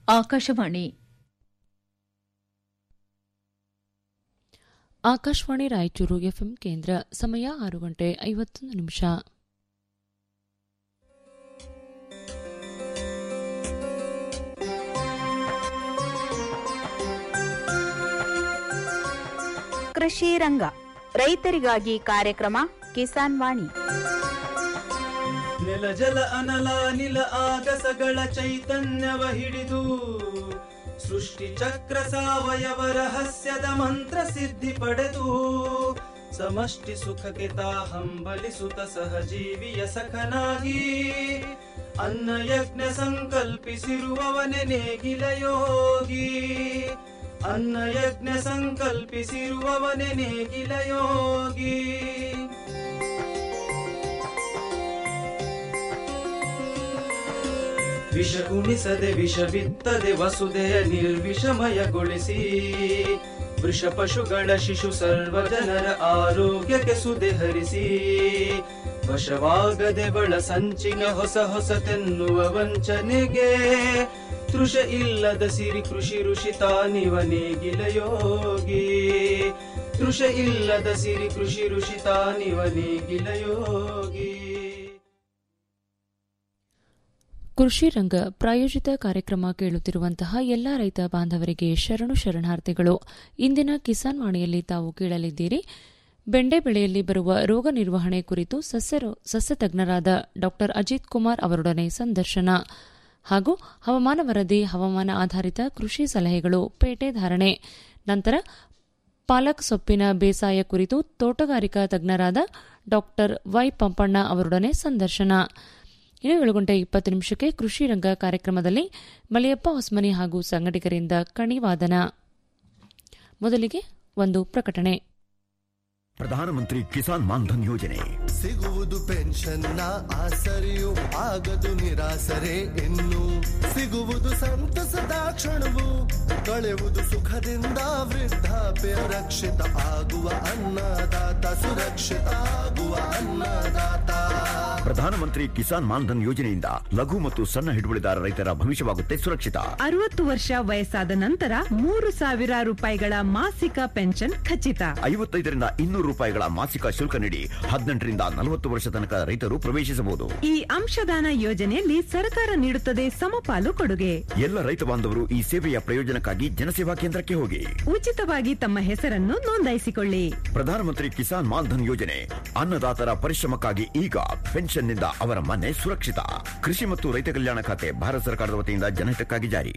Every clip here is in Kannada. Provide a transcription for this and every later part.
ಆಕಾಶವಾಣಿ ಆಕಾಶವಾಣಿ ರಾಯಚೂರು ಎಫ್ಎಂ ಕೇಂದ್ರ ಸಮಯ ಆರು ಗಂಟೆ ಐವತ್ತೊಂದು ನಿಮಿಷ ಕೃಷಿ ರಂಗ ರೈತರಿಗಾಗಿ ಕಾರ್ಯಕ್ರಮ ಕಿಸಾನ್ ವಾಣಿ ನೆಲ ಜಲ ಅನಲ ನಿಲ ಆಗಸಗಳ ಚೈತನ್ಯವ ಹಿಡಿದು ಸೃಷ್ಟಿ ಚಕ್ರ ಸಾವಯವ ರಹಸ್ಯದ ಮಂತ್ರ ಸಿದ್ಧಿ ಪಡೆದು ಸಮಷ್ಟಿ ಸುಖಕ್ಕೆ ತಾ ಹಂಬಲಿಸುತ್ತ ಸಹಜೀವಿಯ ಸಖನಾಗಿ ಅನ್ನ ಯಜ್ಞ ಸಂಕಲ್ಪಿಸಿರುವವನೆ ನೇಗಿಲ ಯೋಗಿ ಅನ್ನ ಯಜ್ಞ ಸಂಕಲ್ಪಿಸಿರುವವನೆ ನೇಗಿಲ ಯೋಗಿ ವಿಷ ಉಣಿಸದೆ ವಿಷ ಬಿತ್ತದೆ ವಸುದೆಯ ನಿರ್ವಿಷಮಯಗೊಳಿಸಿ ವೃಷ ಪಶುಗಳ ಶಿಶು ಸರ್ವ ಜನರ ಆರೋಗ್ಯಕ್ಕೆ ಸುದೆ ಹರಿಸಿ ವಶವಾಗದೆ ಬಳ ಸಂಚಿನ ಹೊಸ ಹೊಸತೆನ್ನುವ ವಂಚನೆಗೆ ತೃಷ ಇಲ್ಲದ ಸಿರಿ ಕೃಷಿ ಋಷಿ ತಾನಿವ ನೇಗಿಲ ಯೋಗಿ ತೃಷ ಇಲ್ಲದ ಸಿರಿ ಕೃಷಿ ಋಷಿ ತಾನಿವ ನೇಗಿಲ ಯೋಗಿ ಕೃಷಿ ರಂಗ ಪ್ರಾಯೋಜಿತ ಕಾರ್ಯಕ್ರಮ ಕೇಳುತ್ತಿರುವಂತಹ ಎಲ್ಲಾ ರೈತ ಬಾಂಧವರಿಗೆ ಶರಣು ಶರಣಾರ್ಥಿಗಳು ಇಂದಿನ ಕಿಸಾನ್ ವಾಣಿಯಲ್ಲಿ ತಾವು ಕೇಳಲಿದ್ದೀರಿ ಬೆಂಡೆ ಬೆಳೆಯಲ್ಲಿ ಬರುವ ರೋಗ ನಿರ್ವಹಣೆ ಕುರಿತು ಸಸ್ಯ ಸಸ್ಯ ತಜ್ಞರಾದ ಡಾ ಅಜಿತ್ ಕುಮಾರ್ ಅವರೊಡನೆ ಸಂದರ್ಶನ ಹಾಗೂ ಹವಾಮಾನ ವರದಿ ಹವಾಮಾನ ಆಧಾರಿತ ಕೃಷಿ ಸಲಹೆಗಳು ಪೇಟೆ ಧಾರಣೆ ನಂತರ ಪಾಲಕ್ ಸೊಪ್ಪಿನ ಬೇಸಾಯ ಕುರಿತು ತೋಟಗಾರಿಕಾ ತಜ್ಞರಾದ ಡಾ ವೈ ಪಂಪಣ್ಣ ಅವರೊಡನೆ ಸಂದರ್ಶನ ಇನ್ನು ಏಳು ಗಂಟೆ ಇಪ್ಪತ್ತು ನಿಮಿಷಕ್ಕೆ ಕೃಷಿ ರಂಗ ಕಾರ್ಯಕ್ರಮದಲ್ಲಿ ಮಲಿಯಪ್ಪ ಹೊಸ್ಮನಿ ಹಾಗೂ ಸಂಘಟಕರಿಂದ ಕಣಿವಾದನ ಮೊದಲಿಗೆ ಒಂದು ಪ್ರಕಟಣೆ ಪ್ರಧಾನಮಂತ್ರಿ ಕಿಸಾನ್ ಮಾನ್ಧನ್ ಯೋಜನೆ ಸಿಗುವುದು ಪೆನ್ಷನ್ನ ಆಸರೆಯು ಆಗದು ನಿರಾಸರೆ ಇನ್ನು ಸಿಗುವುದು ಸಂತಸದ ಕ್ಷಣವು ಕಳೆಯುವುದು ಸುಖದಿಂದ ವೃದ್ಧಾಪ್ಯ ರಕ್ಷಿತ ಆಗುವ ಅನ್ನದಾತ ಸುರಕ್ಷಿತ ಆಗುವ ಅನ್ನದಾತ ಪ್ರಧಾನಮಂತ್ರಿ ಕಿಸಾನ್ ಮಾನ್ಧನ್ ಯೋಜನೆಯಿಂದ ಲಘು ಮತ್ತು ಸಣ್ಣ ಹಿಡುವಳಿದಾರ ರೈತರ ಭವಿಷ್ಯವಾಗುತ್ತೆ ಸುರಕ್ಷಿತ ಅರವತ್ತು ವರ್ಷ ವಯಸ್ಸಾದ ನಂತರ ಮೂರು ಸಾವಿರ ರೂಪಾಯಿಗಳ ಮಾಸಿಕ ಪೆನ್ಷನ್ ಖಚಿತ ಐವತ್ತೈದರಿಂದ ಇನ್ನೂರು ರೂಪಾಯಿಗಳ ಮಾಸಿಕ ಶುಲ್ಕ ನೀಡಿ ಹದಿನೆಂಟರಿಂದ ನಲವತ್ತು ವರ್ಷ ತನಕ ರೈತರು ಪ್ರವೇಶಿಸಬಹುದು ಈ ಅಂಶದಾನ ಯೋಜನೆಯಲ್ಲಿ ಸರ್ಕಾರ ನೀಡುತ್ತದೆ ಸಮಪಾಲು ಕೊಡುಗೆ ಎಲ್ಲ ರೈತ ಬಾಂಧವರು ಈ ಸೇವೆಯ ಪ್ರಯೋಜನಕ್ಕಾಗಿ ಜನಸೇವಾ ಕೇಂದ್ರಕ್ಕೆ ಹೋಗಿ ಉಚಿತವಾಗಿ ತಮ್ಮ ಹೆಸರನ್ನು ನೋಂದಾಯಿಸಿಕೊಳ್ಳಿ ಪ್ರಧಾನಮಂತ್ರಿ ಕಿಸಾನ್ ಮಾನ್ಧನ್ ಯೋಜನೆ ಅನ್ನದಾತರ ಪರಿಶ್ರಮಕ್ಕಾಗಿ ಈಗ ಪೆನ್ಷನ್ನಿಂದ ಅವರ ಮನೆ ಸುರಕ್ಷಿತ ಕೃಷಿ ಮತ್ತು ರೈತ ಕಲ್ಯಾಣ ಖಾತೆ ಭಾರತ ಸರ್ಕಾರದ ವತಿಯಿಂದ ಜನಹಿತಕ್ಕಾಗಿ ಜಾರಿ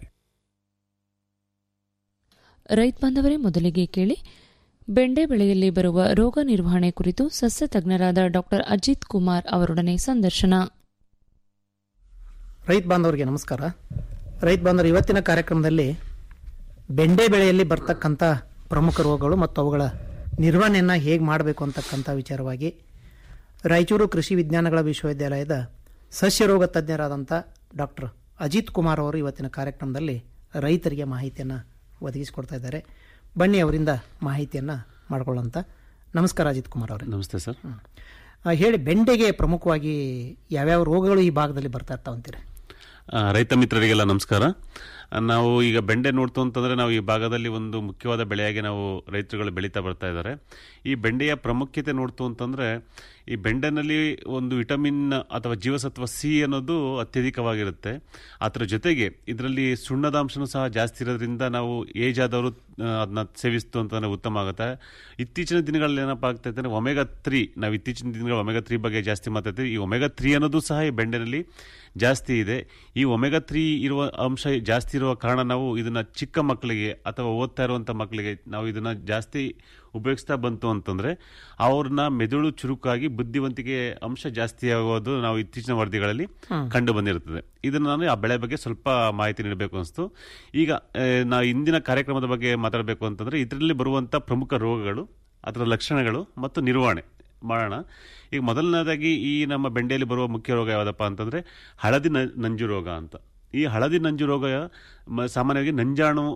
ರೈತ ಬಾಂಧವರೇ ಮೊದಲಿಗೆ ಕೇಳಿ ಬೆಂಡೆ ಬೆಳೆಯಲ್ಲಿ ಬರುವ ರೋಗ ನಿರ್ವಹಣೆ ಕುರಿತು ಸಸ್ಯ ತಜ್ಞರಾದ ಡಾ ಅಜಿತ್ ಕುಮಾರ್ ಅವರೊಡನೆ ಸಂದರ್ಶನ ರೈತ ಬಾಂಧವರಿಗೆ ನಮಸ್ಕಾರ ರೈತ ಬಾಂಧವರು ಇವತ್ತಿನ ಕಾರ್ಯಕ್ರಮದಲ್ಲಿ ಬೆಂಡೆ ಬೆಳೆಯಲ್ಲಿ ಬರ್ತಕ್ಕಂಥ ಪ್ರಮುಖ ರೋಗಗಳು ಮತ್ತು ಅವುಗಳ ನಿರ್ವಹಣೆಯನ್ನು ಹೇಗೆ ಮಾಡಬೇಕು ಅಂತಕ್ಕಂಥ ವಿಚಾರವಾಗಿ ರಾಯಚೂರು ಕೃಷಿ ವಿಜ್ಞಾನಗಳ ವಿಶ್ವವಿದ್ಯಾಲಯದ ಸಸ್ಯ ರೋಗ ತಜ್ಞರಾದಂಥ ಡಾಕ್ಟರ್ ಅಜಿತ್ ಕುಮಾರ್ ಅವರು ಇವತ್ತಿನ ಕಾರ್ಯಕ್ರಮದಲ್ಲಿ ರೈತರಿಗೆ ಮಾಹಿತಿಯನ್ನು ಒದಗಿಸಿಕೊಡ್ತಾ ಇದ್ದಾರೆ ಬನ್ನಿ ಅವರಿಂದ ಮಾಹಿತಿಯನ್ನು ಮಾಡ್ಕೊಳ್ಳೋಂಥ ನಮಸ್ಕಾರ ಅಜಿತ್ ಕುಮಾರ್ ಅವರೇ ನಮಸ್ತೆ ಸರ್ ಆ, ಹೇಳಿ ಬೆಂಡೆಗೆ ಪ್ರಮುಖವಾಗಿ ಯಾವ್ಯಾವ ರೋಗಗಳು ಈ ಭಾಗದಲ್ಲಿ ಬರ್ತಾ ಇರ್ತಾವಂತೀರಿ ಆ, ರೈತ ಮಿತ್ರರಿಗೆಲ್ಲ ನಮಸ್ಕಾರ ಆ, ನಾವು ಈಗ ಬೆಂಡೆ ನೋಡ್ತು ಅಂತಂದ್ರೆ ನಾವು ಈ ಭಾಗದಲ್ಲಿ ಒಂದು ಮುಖ್ಯವಾದ ಬೆಳೆಯಾಗಿ ನಾವು ರೈತರುಗಳು ಬೆಳೀತಾ ಬರ್ತಾ ಇದ್ದಾರೆ ಈ ಬೆಂಡೆಯ ಪ್ರಾಮುಖ್ಯತೆ ನೋಡ್ತು ಅಂತಂದ್ರೆ ಈ ಬೆಂಡೆನಲ್ಲಿ ಒಂದು ವಿಟಮಿನ್ ಅಥವಾ ಜೀವಸತ್ವ ಸಿ ಅನ್ನೋದು ಅತ್ಯಧಿಕವಾಗಿರುತ್ತೆ ಅದರ ಜೊತೆಗೆ ಇದರಲ್ಲಿ ಸುಣ್ಣದ ಅಂಶನೂ ಸಹ ಜಾಸ್ತಿ ಇರೋದ್ರಿಂದ ನಾವು ಏಜ್ ಆದವರು ಅದನ್ನ ಸೇವಿಸ್ತು ಅಂತಂದ್ರೆ ಉತ್ತಮ ಆಗುತ್ತೆ ಇತ್ತೀಚಿನ ದಿನಗಳಲ್ಲಿ ಏನಪ್ಪಾ ಆಗ್ತೈತೆ ಅಂದ್ರೆ ಒಮೆಗಾ ತ್ರೀ ನಾವು ಇತ್ತೀಚಿನ ದಿನಗಳು ಒಮೆಗಾ ತ್ರೀ ಬಗ್ಗೆ ಜಾಸ್ತಿ ಮಾತಾಡ್ತೀವಿ ಈ ಒಮೆಗಾ ತ್ರೀ ಅನ್ನೋದು ಸಹ ಈ ಬೆಂಡೆನಲ್ಲಿ ಜಾಸ್ತಿ ಇದೆ ಈ ಒಮೆಗಾ ತ್ರೀ ಇರುವ ಅಂಶ ಜಾಸ್ತಿ ಇರುವ ಕಾರಣ ನಾವು ಇದನ್ನ ಚಿಕ್ಕ ಮಕ್ಕಳಿಗೆ ಅಥವಾ ಓದ್ತಾ ಇರುವಂತ ಮಕ್ಕಳಿಗೆ ನಾವು ಇದನ್ನ ಜಾಸ್ತಿ ಉಪಯೋಗಿಸ್ತಾ ಬಂತು ಅಂತಂದ್ರೆ ಅವ್ರನ್ನ ಮೆದುಳು ಚುರುಕಾಗಿ ಬುದ್ಧಿವಂತಿಕೆ ಅಂಶ ಜಾಸ್ತಿ ಆಗೋದು ನಾವು ಇತ್ತೀಚಿನ ವರದಿಗಳಲ್ಲಿ ಕಂಡು ಬಂದಿರುತ್ತದೆ ಇದನ್ನ ನಾನು ಆ ಬೆಳೆ ಬಗ್ಗೆ ಸ್ವಲ್ಪ ಮಾಹಿತಿ ನೀಡಬೇಕು ಅನಿಸ್ತು ಈಗ ಆ, ನಾವು ಇಂದಿನ ಕಾರ್ಯಕ್ರಮದ ಬಗ್ಗೆ ಮಾತಾಡಬೇಕು ಅಂತಂದ್ರೆ ಇದರಲ್ಲಿ ಬರುವಂತ ಪ್ರಮುಖ ರೋಗಗಳು ಅದರ ಲಕ್ಷಣಗಳು ಮತ್ತು ನಿರ್ವಹಣೆ ಮಾಡೋಣ ಈಗ ಮೊದಲನೇದಾಗಿ ಈ ನಮ್ಮ ಬೆಂಡೆಯಲ್ಲಿ ಬರುವ ಮುಖ್ಯ ರೋಗ ಯಾವುದಪ್ಪ ಅಂತಂದ್ರೆ ಹಳದಿ ನ- ನಂಜು ರೋಗ ಅಂತ ಈ ಹಳದಿ ನಂಜು ರೋಗ ಮ- ಸಾಮಾನ್ಯವಾಗಿ ನಂಜಾಣು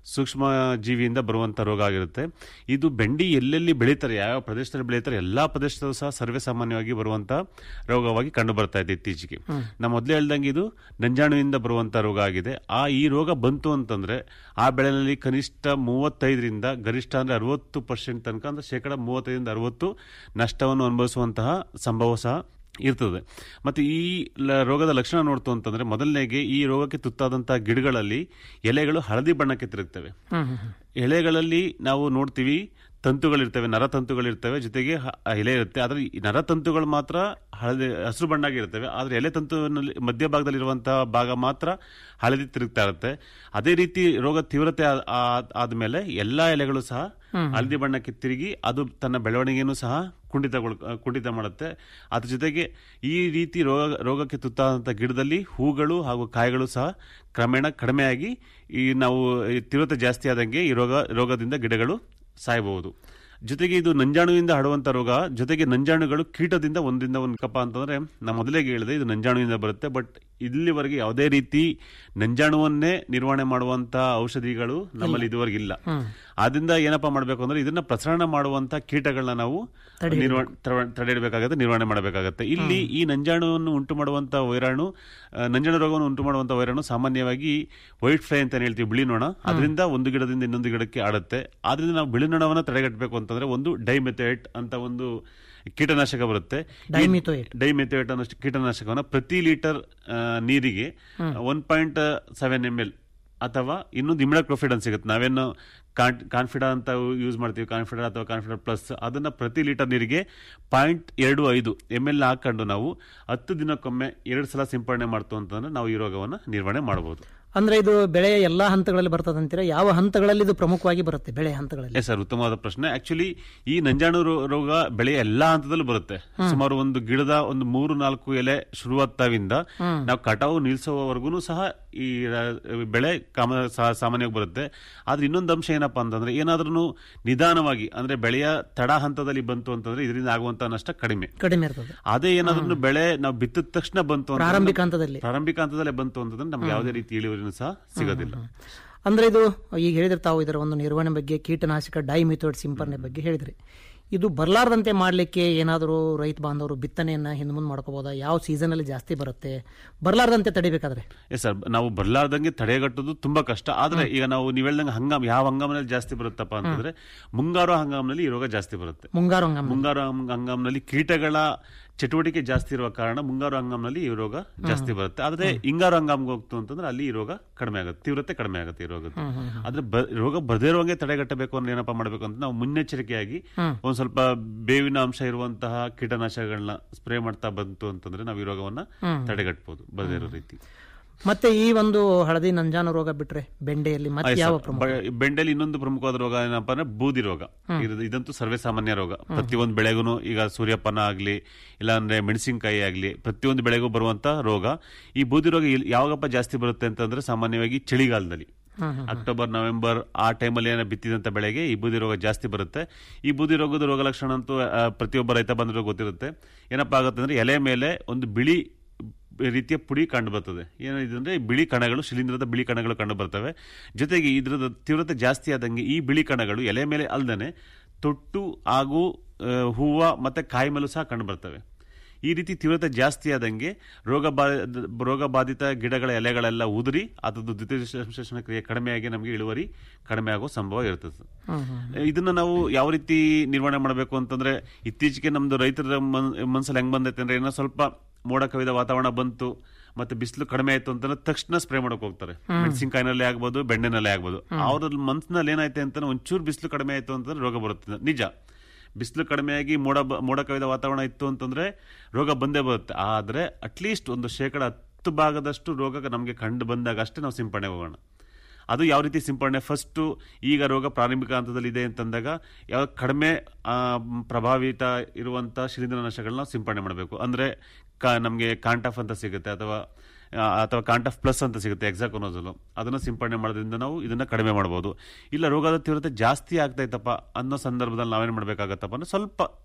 ಸೂಕ್ಷ್ಮ ಜೀವಿಯಿಂದ ಬರುವಂಥ ರೋಗ ಆಗಿರುತ್ತೆ ಇದು ಬೆಂಡಿ ಎಲ್ಲೆಲ್ಲಿ ಬೆಳೀತಾರೆ ಯಾವ ಪ್ರದೇಶದಲ್ಲಿ ಬೆಳೀತಾರೆ ಎಲ್ಲ ಪ್ರದೇಶದಲ್ಲೂ ಸಹ ಸರ್ವೇ ಸಾಮಾನ್ಯವಾಗಿ ಬರುವಂಥ ರೋಗವಾಗಿ ಕಂಡು ಬರ್ತಾ ಇದೆ ಇತ್ತೀಚೆಗೆ ನಾ ಮೊದಲೇ ಹೇಳ್ದಂಗೆ ಇದು ನಂಜಾಣುವಿಂದ ಬರುವಂಥ ರೋಗ ಆಗಿದೆ ಆ ಈ ರೋಗ ಬಂತು ಅಂತಂದ್ರೆ ಆ ಬೆಳೆನಲ್ಲಿ ಕನಿಷ್ಠ ಮೂವತ್ತೈದರಿಂದ ಗರಿಷ್ಠ ಅಂದ್ರೆ ಅರವತ್ತು ಪರ್ಸೆಂಟ್ ತನಕ ಅಂದ್ರೆ ಶೇಕಡ ಮೂವತ್ತೈದರಿಂದ ಅರವತ್ತು ನಷ್ಟವನ್ನು ಅನುಭವಿಸುವಂತಹ ಸಂಭವ ಸಹ ಇರ್ತದೆ ಮತ್ತೆ ಈ ಲ- ರೋಗದ ಲಕ್ಷಣ ನೋಡ್ತು ಅಂತಂದ್ರೆ ಮೊದಲನೇಗೆ ಈ ರೋಗಕ್ಕೆ ತುತ್ತಾದಂತಹ ಗಿಡಗಳಲ್ಲಿ ಎಲೆಗಳು ಹಳದಿ ಬಣ್ಣಕ್ಕೆ ತಿರುಗ್ತವೆ ಎಲೆಗಳಲ್ಲಿ ನಾವು ನೋಡ್ತೀವಿ ತಂತುಗಳಿರ್ತವೆ ನರತಂತುಗಳಿರ್ತವೆ ಜೊತೆಗೆ ಹ- ಎಲೆ ಇರುತ್ತೆ ಆದ್ರೆ ಈ ನರತಂತುಗಳು ಮಾತ್ರ ಹಳದಿ ಹಸಿರು ಬಣ್ಣಾಗಿರ್ತವೆ ಆದ್ರೆ ಎಲೆ ತಂತುವಿನಲ್ಲಿ ಮಧ್ಯಭಾಗದಲ್ಲಿರುವಂತಹ ಭಾಗ ಮಾತ್ರ ಹಳದಿ ತಿರುಗ್ತಾ ಇರುತ್ತೆ ಅದೇ ರೀತಿ ರೋಗ ತೀವ್ರತೆ ಆ- ಆ- ಆದ್ಮೇಲೆ ಎಲ್ಲಾ ಎಲೆಗಳು ಸಹ ಹಳದಿ ಬಣ್ಣಕ್ಕೆ ತಿರುಗಿ ಅದು ತನ್ನ ಬೆಳವಣಿಗೆಯನ್ನು ಸಹ ಕುಂಠಿತಗೊಳ್ ಕುಂಠಿತ ಮಾಡುತ್ತೆ ಅದ್ರ ಜೊತೆಗೆ ಈ ರೀತಿ ರೋಗ ರೋಗಕ್ಕೆ ತುತ್ತಾದಂಥ ಗಿಡದಲ್ಲಿ ಹೂಗಳು ಹಾಗೂ ಕಾಯಿಗಳು ಸಹ ಕ್ರಮೇಣ ಕಡಿಮೆಯಾಗಿ ಈ ನಾವು ಈ ತೀವ್ರತೆ ಜಾಸ್ತಿ ಆದಂಗೆ ಈ ರೋಗ ರೋಗದಿಂದ ಗಿಡಗಳು ಸಾಯಬಹುದು ಜೊತೆಗೆ ಇದು ನಂಜಾಣುವಿಂದ ಹರಡುವಂತ ರೋಗ ಜೊತೆಗೆ ನಂಜಾಣುಗಳು ಕೀಟದಿಂದ ಒಂದಿಂದ ಒಂದು ಕಪ್ಪ ಅಂತಂದ್ರೆ ನಾ ಮೊದಲೇ ಹೇಳಿದೆ ಇದು ನಂಜಾಣುವಿಂದ ಬರುತ್ತೆ ಬಟ್ ಇಲ್ಲಿವರೆಗೆ ಯಾವುದೇ ರೀತಿ ನಂಜಾಣುವನ್ನೇ ನಿರ್ವಹಣೆ ಮಾಡುವಂತ ಔಷಧಿಗಳು ನಮ್ಮಲ್ಲಿ ಇದುವರೆಗೆ ಇಲ್ಲ ಆದ್ರಿಂದ ಏನಪ್ಪಾ ಮಾಡಬೇಕು ಅಂದ್ರೆ ಇದನ್ನ ಪ್ರಸರಣ ಮಾಡುವಂತ ಕೀಟಗಳನ್ನ ನಾವು ನಿರ್ವ- ತರ- ತಡೆಹಿಡಬೇಕಾಗತ್ತೆ ನಿರ್ವಹಣೆ ಮಾಡಬೇಕಾಗತ್ತೆ ಇಲ್ಲಿ ಈ ನಂಜಾಣುವನ್ನು ಉಂಟು ಮಾಡುವಂತ ವೈರಾಣು ಆ, ನಂಜಾಣು ರೋಗವನ್ನು ಉಂಟು ಮಾಡುವಂತ ವೈರಾಣು ಸಾಮಾನ್ಯವಾಗಿ ವೈಟ್ ಫ್ಲೈ ಅಂತ ಹೇಳ್ತೀವಿ ಬಿಳಿ ನೊಣ ಅದರಿಂದ ಒಂದು ಗಿಡದಿಂದ ಇನ್ನೊಂದು ಗಿಡಕ್ಕೆ ಆಡುತ್ತೆ ಆದ್ರಿಂದ ನಾವು ಬಿಳಿ ನೊಣವನ್ನ ತಡೆಗಟ್ಟಬೇಕು ಅಂತಂದ್ರೆ ಒಂದು ಡೈಮೆಥೇಟ್ ಅಂತ ಒಂದು ಕೀಟನಾಶಕ ಬರುತ್ತೆ ಡೈಮಿಥೋಯೇಟ್. ಡೈಮೆಥೇಟ್ ಅನ್ನೋ ಕೀಟನಾಶಕವನ್ನ ಪ್ರತಿ ಲೀಟರ್ ಆ, ನೀರಿಗೆ one point seven M L ಅಥವಾ ಇನ್ನೊಂದು ಇಮಿಡಾಕ್ಲೋಫಿಡ್ ಅಂತ ಸಿಗುತ್ತೆ ನಾವೇನು ಕಾನ್ಫಿಡ ಅಂತ ಯೂಸ್ ಮಾಡ್ತೀವಿ ಕಾನ್ಫಿಡ ಅಥವಾ ಕಾನ್ಫಿಡ ಪ್ಲಸ್ ಅದನ್ನ ಪ್ರತಿ ಲೀಟರ್ ನೀರಿಗೆ ಪಾಯಿಂಟ್ ಎರಡು ಐದು ಎಮ್ ಎಲ್ ಹಾಕೊಂಡು ನಾವು ಹತ್ತು ದಿನಕ್ಕೊಮ್ಮೆ ಎರಡು ಸಲ ಸಿಂಪಡಣೆ ಮಾಡ್ತು ಅಂತಂದ್ರೆ ನಾವು ಈ ರೋಗವನ್ನು ನಿರ್ವಹಣೆ ಮಾಡಬಹುದು ಅಂದ್ರೆ ಇದು ಬೆಳೆಯ ಎಲ್ಲಾ ಹಂತಗಳಲ್ಲಿ ಬರ್ತದೆ ಅಂತೀರಾ ಯಾವ ಹಂತಗಳಲ್ಲಿ ಇದು ಪ್ರಮುಖವಾಗಿ ಬರುತ್ತೆ ಬೆಳೆ ಹಂತಗಳಲ್ಲಿ ಎಸ್ ಸರ್ ಉತ್ತಮವಾದ ಪ್ರಶ್ನೆ ಆಕ್ಚುಲಿ ಈ ನಂಜಾಣು ರೋ- ರೋಗ ಬೆಳೆಯ ಎಲ್ಲಾ ಹಂತದಲ್ಲೂ ಬರುತ್ತೆ ಸುಮಾರು ಒಂದು ಗಿಡದ ಒಂದು ಮೂರು ನಾಲ್ಕು ಎಲೆ ಶುರುವಾಗ್ತಾವಿಂದ ನಾವು ಕಟಾವು ನಿಲ್ಸೋವರೆಗೂ ಸಹ ಈ ರ- ಬೆಳೆ ಕಾಮ ಸಾ- ಸಾಮಾನ್ಯವಾಗಿ ಬರುತ್ತೆ ಆದ್ರೆ ಇನ್ನೊಂದು ಅಂಶ ಏನಪ್ಪಾ ಅಂತಂದ್ರೆ ಏನಾದ್ರೂ ನಿಧಾನವಾಗಿ ಅಂದ್ರೆ ಬೆಳೆಯ ತಡ ಹಂತದಲ್ಲಿ ಬಂತು ಅಂತಂದ್ರೆ ಇದರಿಂದ ಆಗುವಂತ ನಷ್ಟ ಕಡಿಮೆ ಕಡಿಮೆ ಇರ್ತದೆ ಅದೇ ಏನಾದ್ರೂ ಬೆಳೆ ನಾವು ಬಿತ್ತಿದ ತಕ್ಷಣ ಬಂತು ಅಂತಂದ್ರೆ- ಪ್ರಾರಂಭಿಕ ಹಂತದಲ್ಲಿ ಪ್ರಾರಂಭಿಕ ಹಂತದಲ್ಲೇ ಬಂತು ಅಂತಂದ್ರೆ ನಮ್ಗೆ ಯಾವುದೇ ರೀತಿ ಇಳುವರಿನೂ ಸಹ ಸಿಗೋದಿಲ್ಲ ಅಂದ್ರೆ ಇದು ಈಗ ಹೇಳಿದ್ರೆ ತಾವು ಇದರ ಒಂದು ನಿರ್ವಹಣೆ ಬಗ್ಗೆ ಕೀಟನಾಶಕ ಡೈಮಿಥೋಡ್ ಸಿಂಪರಣೆ ಬಗ್ಗೆ ಹೇಳಿದ್ರಿ ಇದು ಬರಲಾರ್ದಂತೆ ಮಾಡಲಿಕ್ಕೆ ಏನಾದರೂ ರೈತ ಬಾಂಧವರು ಬಿತ್ತನೆಯನ್ನ ಹಿಂದ್ಮುಂದ್ ಮಾಡ್ಕೋಬಹುದಾ ಯಾವ ಸೀಸನ್ ಅಲ್ಲಿ ಜಾಸ್ತಿ ಬರುತ್ತೆ ಬರಲಾರ್ದಂತೆ ತಡಿಬೇಕಾದ್ರೆ ಎಸ್ ಸರ್ ನಾವು ಬರ್ಲಾರ್ದಂಗೆ ತಡೆಗಟ್ಟೋದು ತುಂಬಾ ಕಷ್ಟ ಆದ್ರೆ ಈಗ ನಾವು ನೀವ್ ಹೇಳ್ದಂಗೆ ಹಂಗಾಮ್ ಯಾವ ಹಂಗಾಮಿನಲ್ಲಿ ಜಾಸ್ತಿ ಬರುತ್ತಪ್ಪ ಅಂತಂದ್ರೆ ಮುಂಗಾರು ಹಂಗಾಮಿನಲ್ಲಿ ಈ ರೋಗ ಜಾಸ್ತಿ ಬರುತ್ತೆ ಮುಂಗಾರು ಹಂಗಾಮ ಮುಂಗಾರು ಹಂಗ- ಹಂಗಾಮಿನಲ್ಲಿ ಕೀಟಗಳ ಚಟುವಟಿಕೆ ಜಾಸ್ತಿ ಇರುವ ಕಾರಣ ಮುಂಗಾರು ಹಂಗಾಮಿನಲ್ಲಿ ಈ ರೋಗ ಜಾಸ್ತಿ ಬರುತ್ತೆ ಆದ್ರೆ ಹಿಂಗಾರು ಹಂಗಾಮ್ಗೆ ಹೋಗ್ತು ಅಂತಂದ್ರೆ ಅಲ್ಲಿ ಈ ರೋಗ ಕಡಿಮೆ ಆಗುತ್ತೆ ತೀವ್ರತೆ ಕಡಿಮೆ ಆಗುತ್ತೆ ಈ ರೋಗದ ಆದ್ರೆ ಬ- ರೋಗ ಬರದೇ ಇರುವಂಗೆ ತಡೆಗಟ್ಟಬೇಕು ಅಂದ್ರೆ ಏನಪ್ಪಾ ಮಾಡಬೇಕು ಅಂತ ನಾವು ಮುನ್ನೆಚ್ಚರಿಕೆಯಾಗಿ ಒಂದ್ ಸ್ವಲ್ಪ ಬೇವಿನ ಅಂಶ ಇರುವಂತಹ ಕೀಟನಾಶಕಗಳನ್ನ ಸ್ಪ್ರೇ ಮಾಡ್ತಾ ಬಂತು ಅಂತಂದ್ರೆ ನಾವು ಈ ರೋಗವನ್ನ ತಡೆಗಟ್ಟಬಹುದು ಬರದೇ ಇರೋ ರೀತಿ ಮತ್ತೆ ಈ ಒಂದು ಹಳದಿ ನಂಜಾನು ರೋಗ ಬಿಟ್ರೆ ಬೆಂಡೆಯಲ್ಲಿ ಮತ್ತೆ ಆಯ್ತು ಯಾವ ಸರ್. ಪ್ರಮುಖ ಬ- ಬೆಂಡೆಲಿ ಇನ್ನೊಂದು ಪ್ರಮುಖವಾದ ರೋಗ ಏನಪ್ಪಾ ಅಂದ್ರೆ ಬೂದಿ ರೋಗ ಇದು- ಇದಂತೂ ಸರ್ವೇ ಸಾಮಾನ್ಯ ರೋಗ ಪ್ರತಿಯೊಂದು ಬೆಳೆಗೂ ಈಗ ಸೂರ್ಯಪಾನ ಆಗ್ಲಿ ಇಲ್ಲಾಂದ್ರೆ ಮೆಣಸಿನಕಾಯಿ ಆಗ್ಲಿ ಪ್ರತಿಯೊಂದು ಬೆಳೆಗೂ ಬರುವಂತ ರೋಗ ಈ ಬೂದಿ ರೋಗ ಎಲ್- ಯಾವಾಗಪ್ಪ ಜಾಸ್ತಿ ಬರುತ್ತೆ ಅಂತಂದ್ರೆ ಸಾಮಾನ್ಯವಾಗಿ ಚಳಿಗಾಲದಲ್ಲಿ ಅಕ್ಟೋಬರ್ ನವೆಂಬರ್ ಆ ಟೈಮಲ್ಲಿ ಏನೋ ಬಿತ್ತಿದಂತ ಬೆಳೆಗೆ ಈ ಬೂದಿ ರೋಗ ಜಾಸ್ತಿ ಬರುತ್ತೆ ಈ ಬೂದಿ ರೋಗದ ರೋಗ ಲಕ್ಷಣ ಅಂತೂ ಆ, ಪ್ರತಿಯೊಬ್ಬ ರೈತ ಬಂದರೂ ಗೊತ್ತಿರುತ್ತೆ ಏನಪ್ಪಾ ಆಗುತ್ತೆ ಅಂದ್ರೆ ಎಲೆ ಮೇಲೆ ಒಂದು ಬಿಳಿ ರೀತಿಯ ಪುಡಿ ಕಂಡು ಬರ್ತದೆ ಏನಿದೆ ಅಂದ್ರೆ ಬಿಳಿ ಕಣಗಳು ಶಿಲೀಂಧ್ರದ ಬಿಳಿ ಕಣಗಳು ಕಂಡು ಬರ್ತವೆ ಜೊತೆಗೆ ಇದ್ರದ ತೀವ್ರತೆ ಜಾಸ್ತಿ ಆದಂಗೆ ಈ ಬಿಳಿ ಕಣಗಳು ಎಲೆ ಮೇಲೆ ಅಲ್ದೇನೆ ತೊಟ್ಟು ಹಾಗೂ ಆ, ಹೂವ ಮತ್ತೆ ಕಾಯಿ ಮೇಲೂ ಸಹ ಕಂಡು ಬರ್ತವೆ ಈ ರೀತಿ ತೀವ್ರತೆ ಜಾಸ್ತಿ ಆದಂಗೆ ರೋಗ ಬಾ ರೋಗ ಬಾಧಿತ ಗಿಡಗಳ ಎಲೆಗಳೆಲ್ಲ ಉದುರಿ ಅದ್ರದ್ದು ದ್ವಿತೀಯ ಸಂಶ್ಲೇಷಣ ಕ್ರಿಯೆ ಕಡಿಮೆಯಾಗಿ ನಮಗೆ ಇಳುವರಿ ಕಡಿಮೆ ಆಗೋ ಸಂಭವ ಇರ್ತದೆ ಇದನ್ನ ನಾವು ಯಾವ ರೀತಿ ನಿರ್ವಹಣೆ ಮಾಡಬೇಕು ಅಂತಂದ್ರೆ ಇತ್ತೀಚೆಗೆ ನಮ್ದು ರೈತರ ಮನ್- ಮನ್ಸಲ್ಲಿ ಹೆಂಗ್ ಬಂದೈತೆ ಅಂದ್ರೆ ಏನೋ ಸ್ವಲ್ಪ ಮೋಡ ಕವಿದ ವಾತಾವರಣ ಬಂತು ಮತ್ತೆ ಬಿಸಿಲು ಕಡಿಮೆ ಆಯ್ತು ಅಂತಂದ್ರೆ ತಕ್ಷಣ ಸ್ಪ್ರೇ ಮಾಡಕ್ ಹೋಗ್ತಾರೆ ಮೆಣಸಿನಕಾಯಿನಲ್ಲೇ ಆಗ್ಬೋದು ಬೆಣ್ಣೆನಲ್ಲೇ ಆಗ್ಬೋದು ಅವ್ರ ಮನ್ಸಿನಲ್ಲಿ ಏನೈತೆ ಅಂತ ಒಂಚೂರು ಬಿಸಿಲು ಕಡಿಮೆ ಆಯ್ತು ಅಂತಂದ್ರೆ ರೋಗ ಬರುತ್ತೆ ನಿಜ ಬಿಸಿಲು ಕಡಿಮೆಯಾಗಿ ಮೋಡ ಬ- ಮೋಡ ಕವಿದ ವಾತಾವರಣ ಇತ್ತು ಅಂತಂದ್ರೆ ರೋಗ ಬಂದೇ ಬರುತ್ತೆ ಆದ್ರೆ ಅಟ್ಲೀಸ್ಟ್ ಒಂದು ಶೇಕಡ ಹತ್ತು ಭಾಗದಷ್ಟು ರೋಗ ನಮಗೆ ಕಂಡು ಬಂದಾಗ ಅಷ್ಟೇ ನಾವು ಸಿಂಪಡಣೆ ಹೋಗೋಣ ಅದು ಯಾವ ರೀತಿ ಸಿಂಪಡಣೆ ಫಸ್ಟ್ ಈಗ ರೋಗ ಪ್ರಾರಂಭಿಕ ಹಂತದಲ್ಲಿ ಇದೆ ಅಂತಂದಾಗ ಯಾವ ಕಡಿಮೆ ಆ, ಪ್ರಭಾವಿತ ಇರುವಂತ ಶಿಲೀಂಧ್ರನಾಶಗಳನ್ನ ಸಿಂಪಡಣೆ ಮಾಡಬೇಕು ಅಂದ್ರೆ ಕಾ ನಮಗೆ ಕಾಂಟಾಫ್ ಅಂತ ಸಿಗುತ್ತೆ ಅಥವಾ ಆ, ಅಥವಾ ಕಾಂಟಾಫ್ ಪ್ಲಸ್ ಅಂತ ಸಿಗುತ್ತೆ ಎಕ್ಸಾಕೋನೋಸಲು ಅದನ್ನ ಸಿಂಪಡಣೆ ಮಾಡೋದ್ರಿಂದ ನಾವು ಇದನ್ನ ಕಡಿಮೆ ಮಾಡಬಹುದು ಇಲ್ಲ ರೋಗದ ತೀವ್ರತೆ ಜಾಸ್ತಿ ಆಗ್ತಾ ಇತ್ತಪ್ಪ ಅನ್ನೋ ಸಂದರ್ಭದಲ್ಲಿ ನಾವೇನು ಮಾಡಬೇಕಾಗತ್ತಪ್ಪ ಅಂದ್ರೆ ಸ್ವಲ್ಪ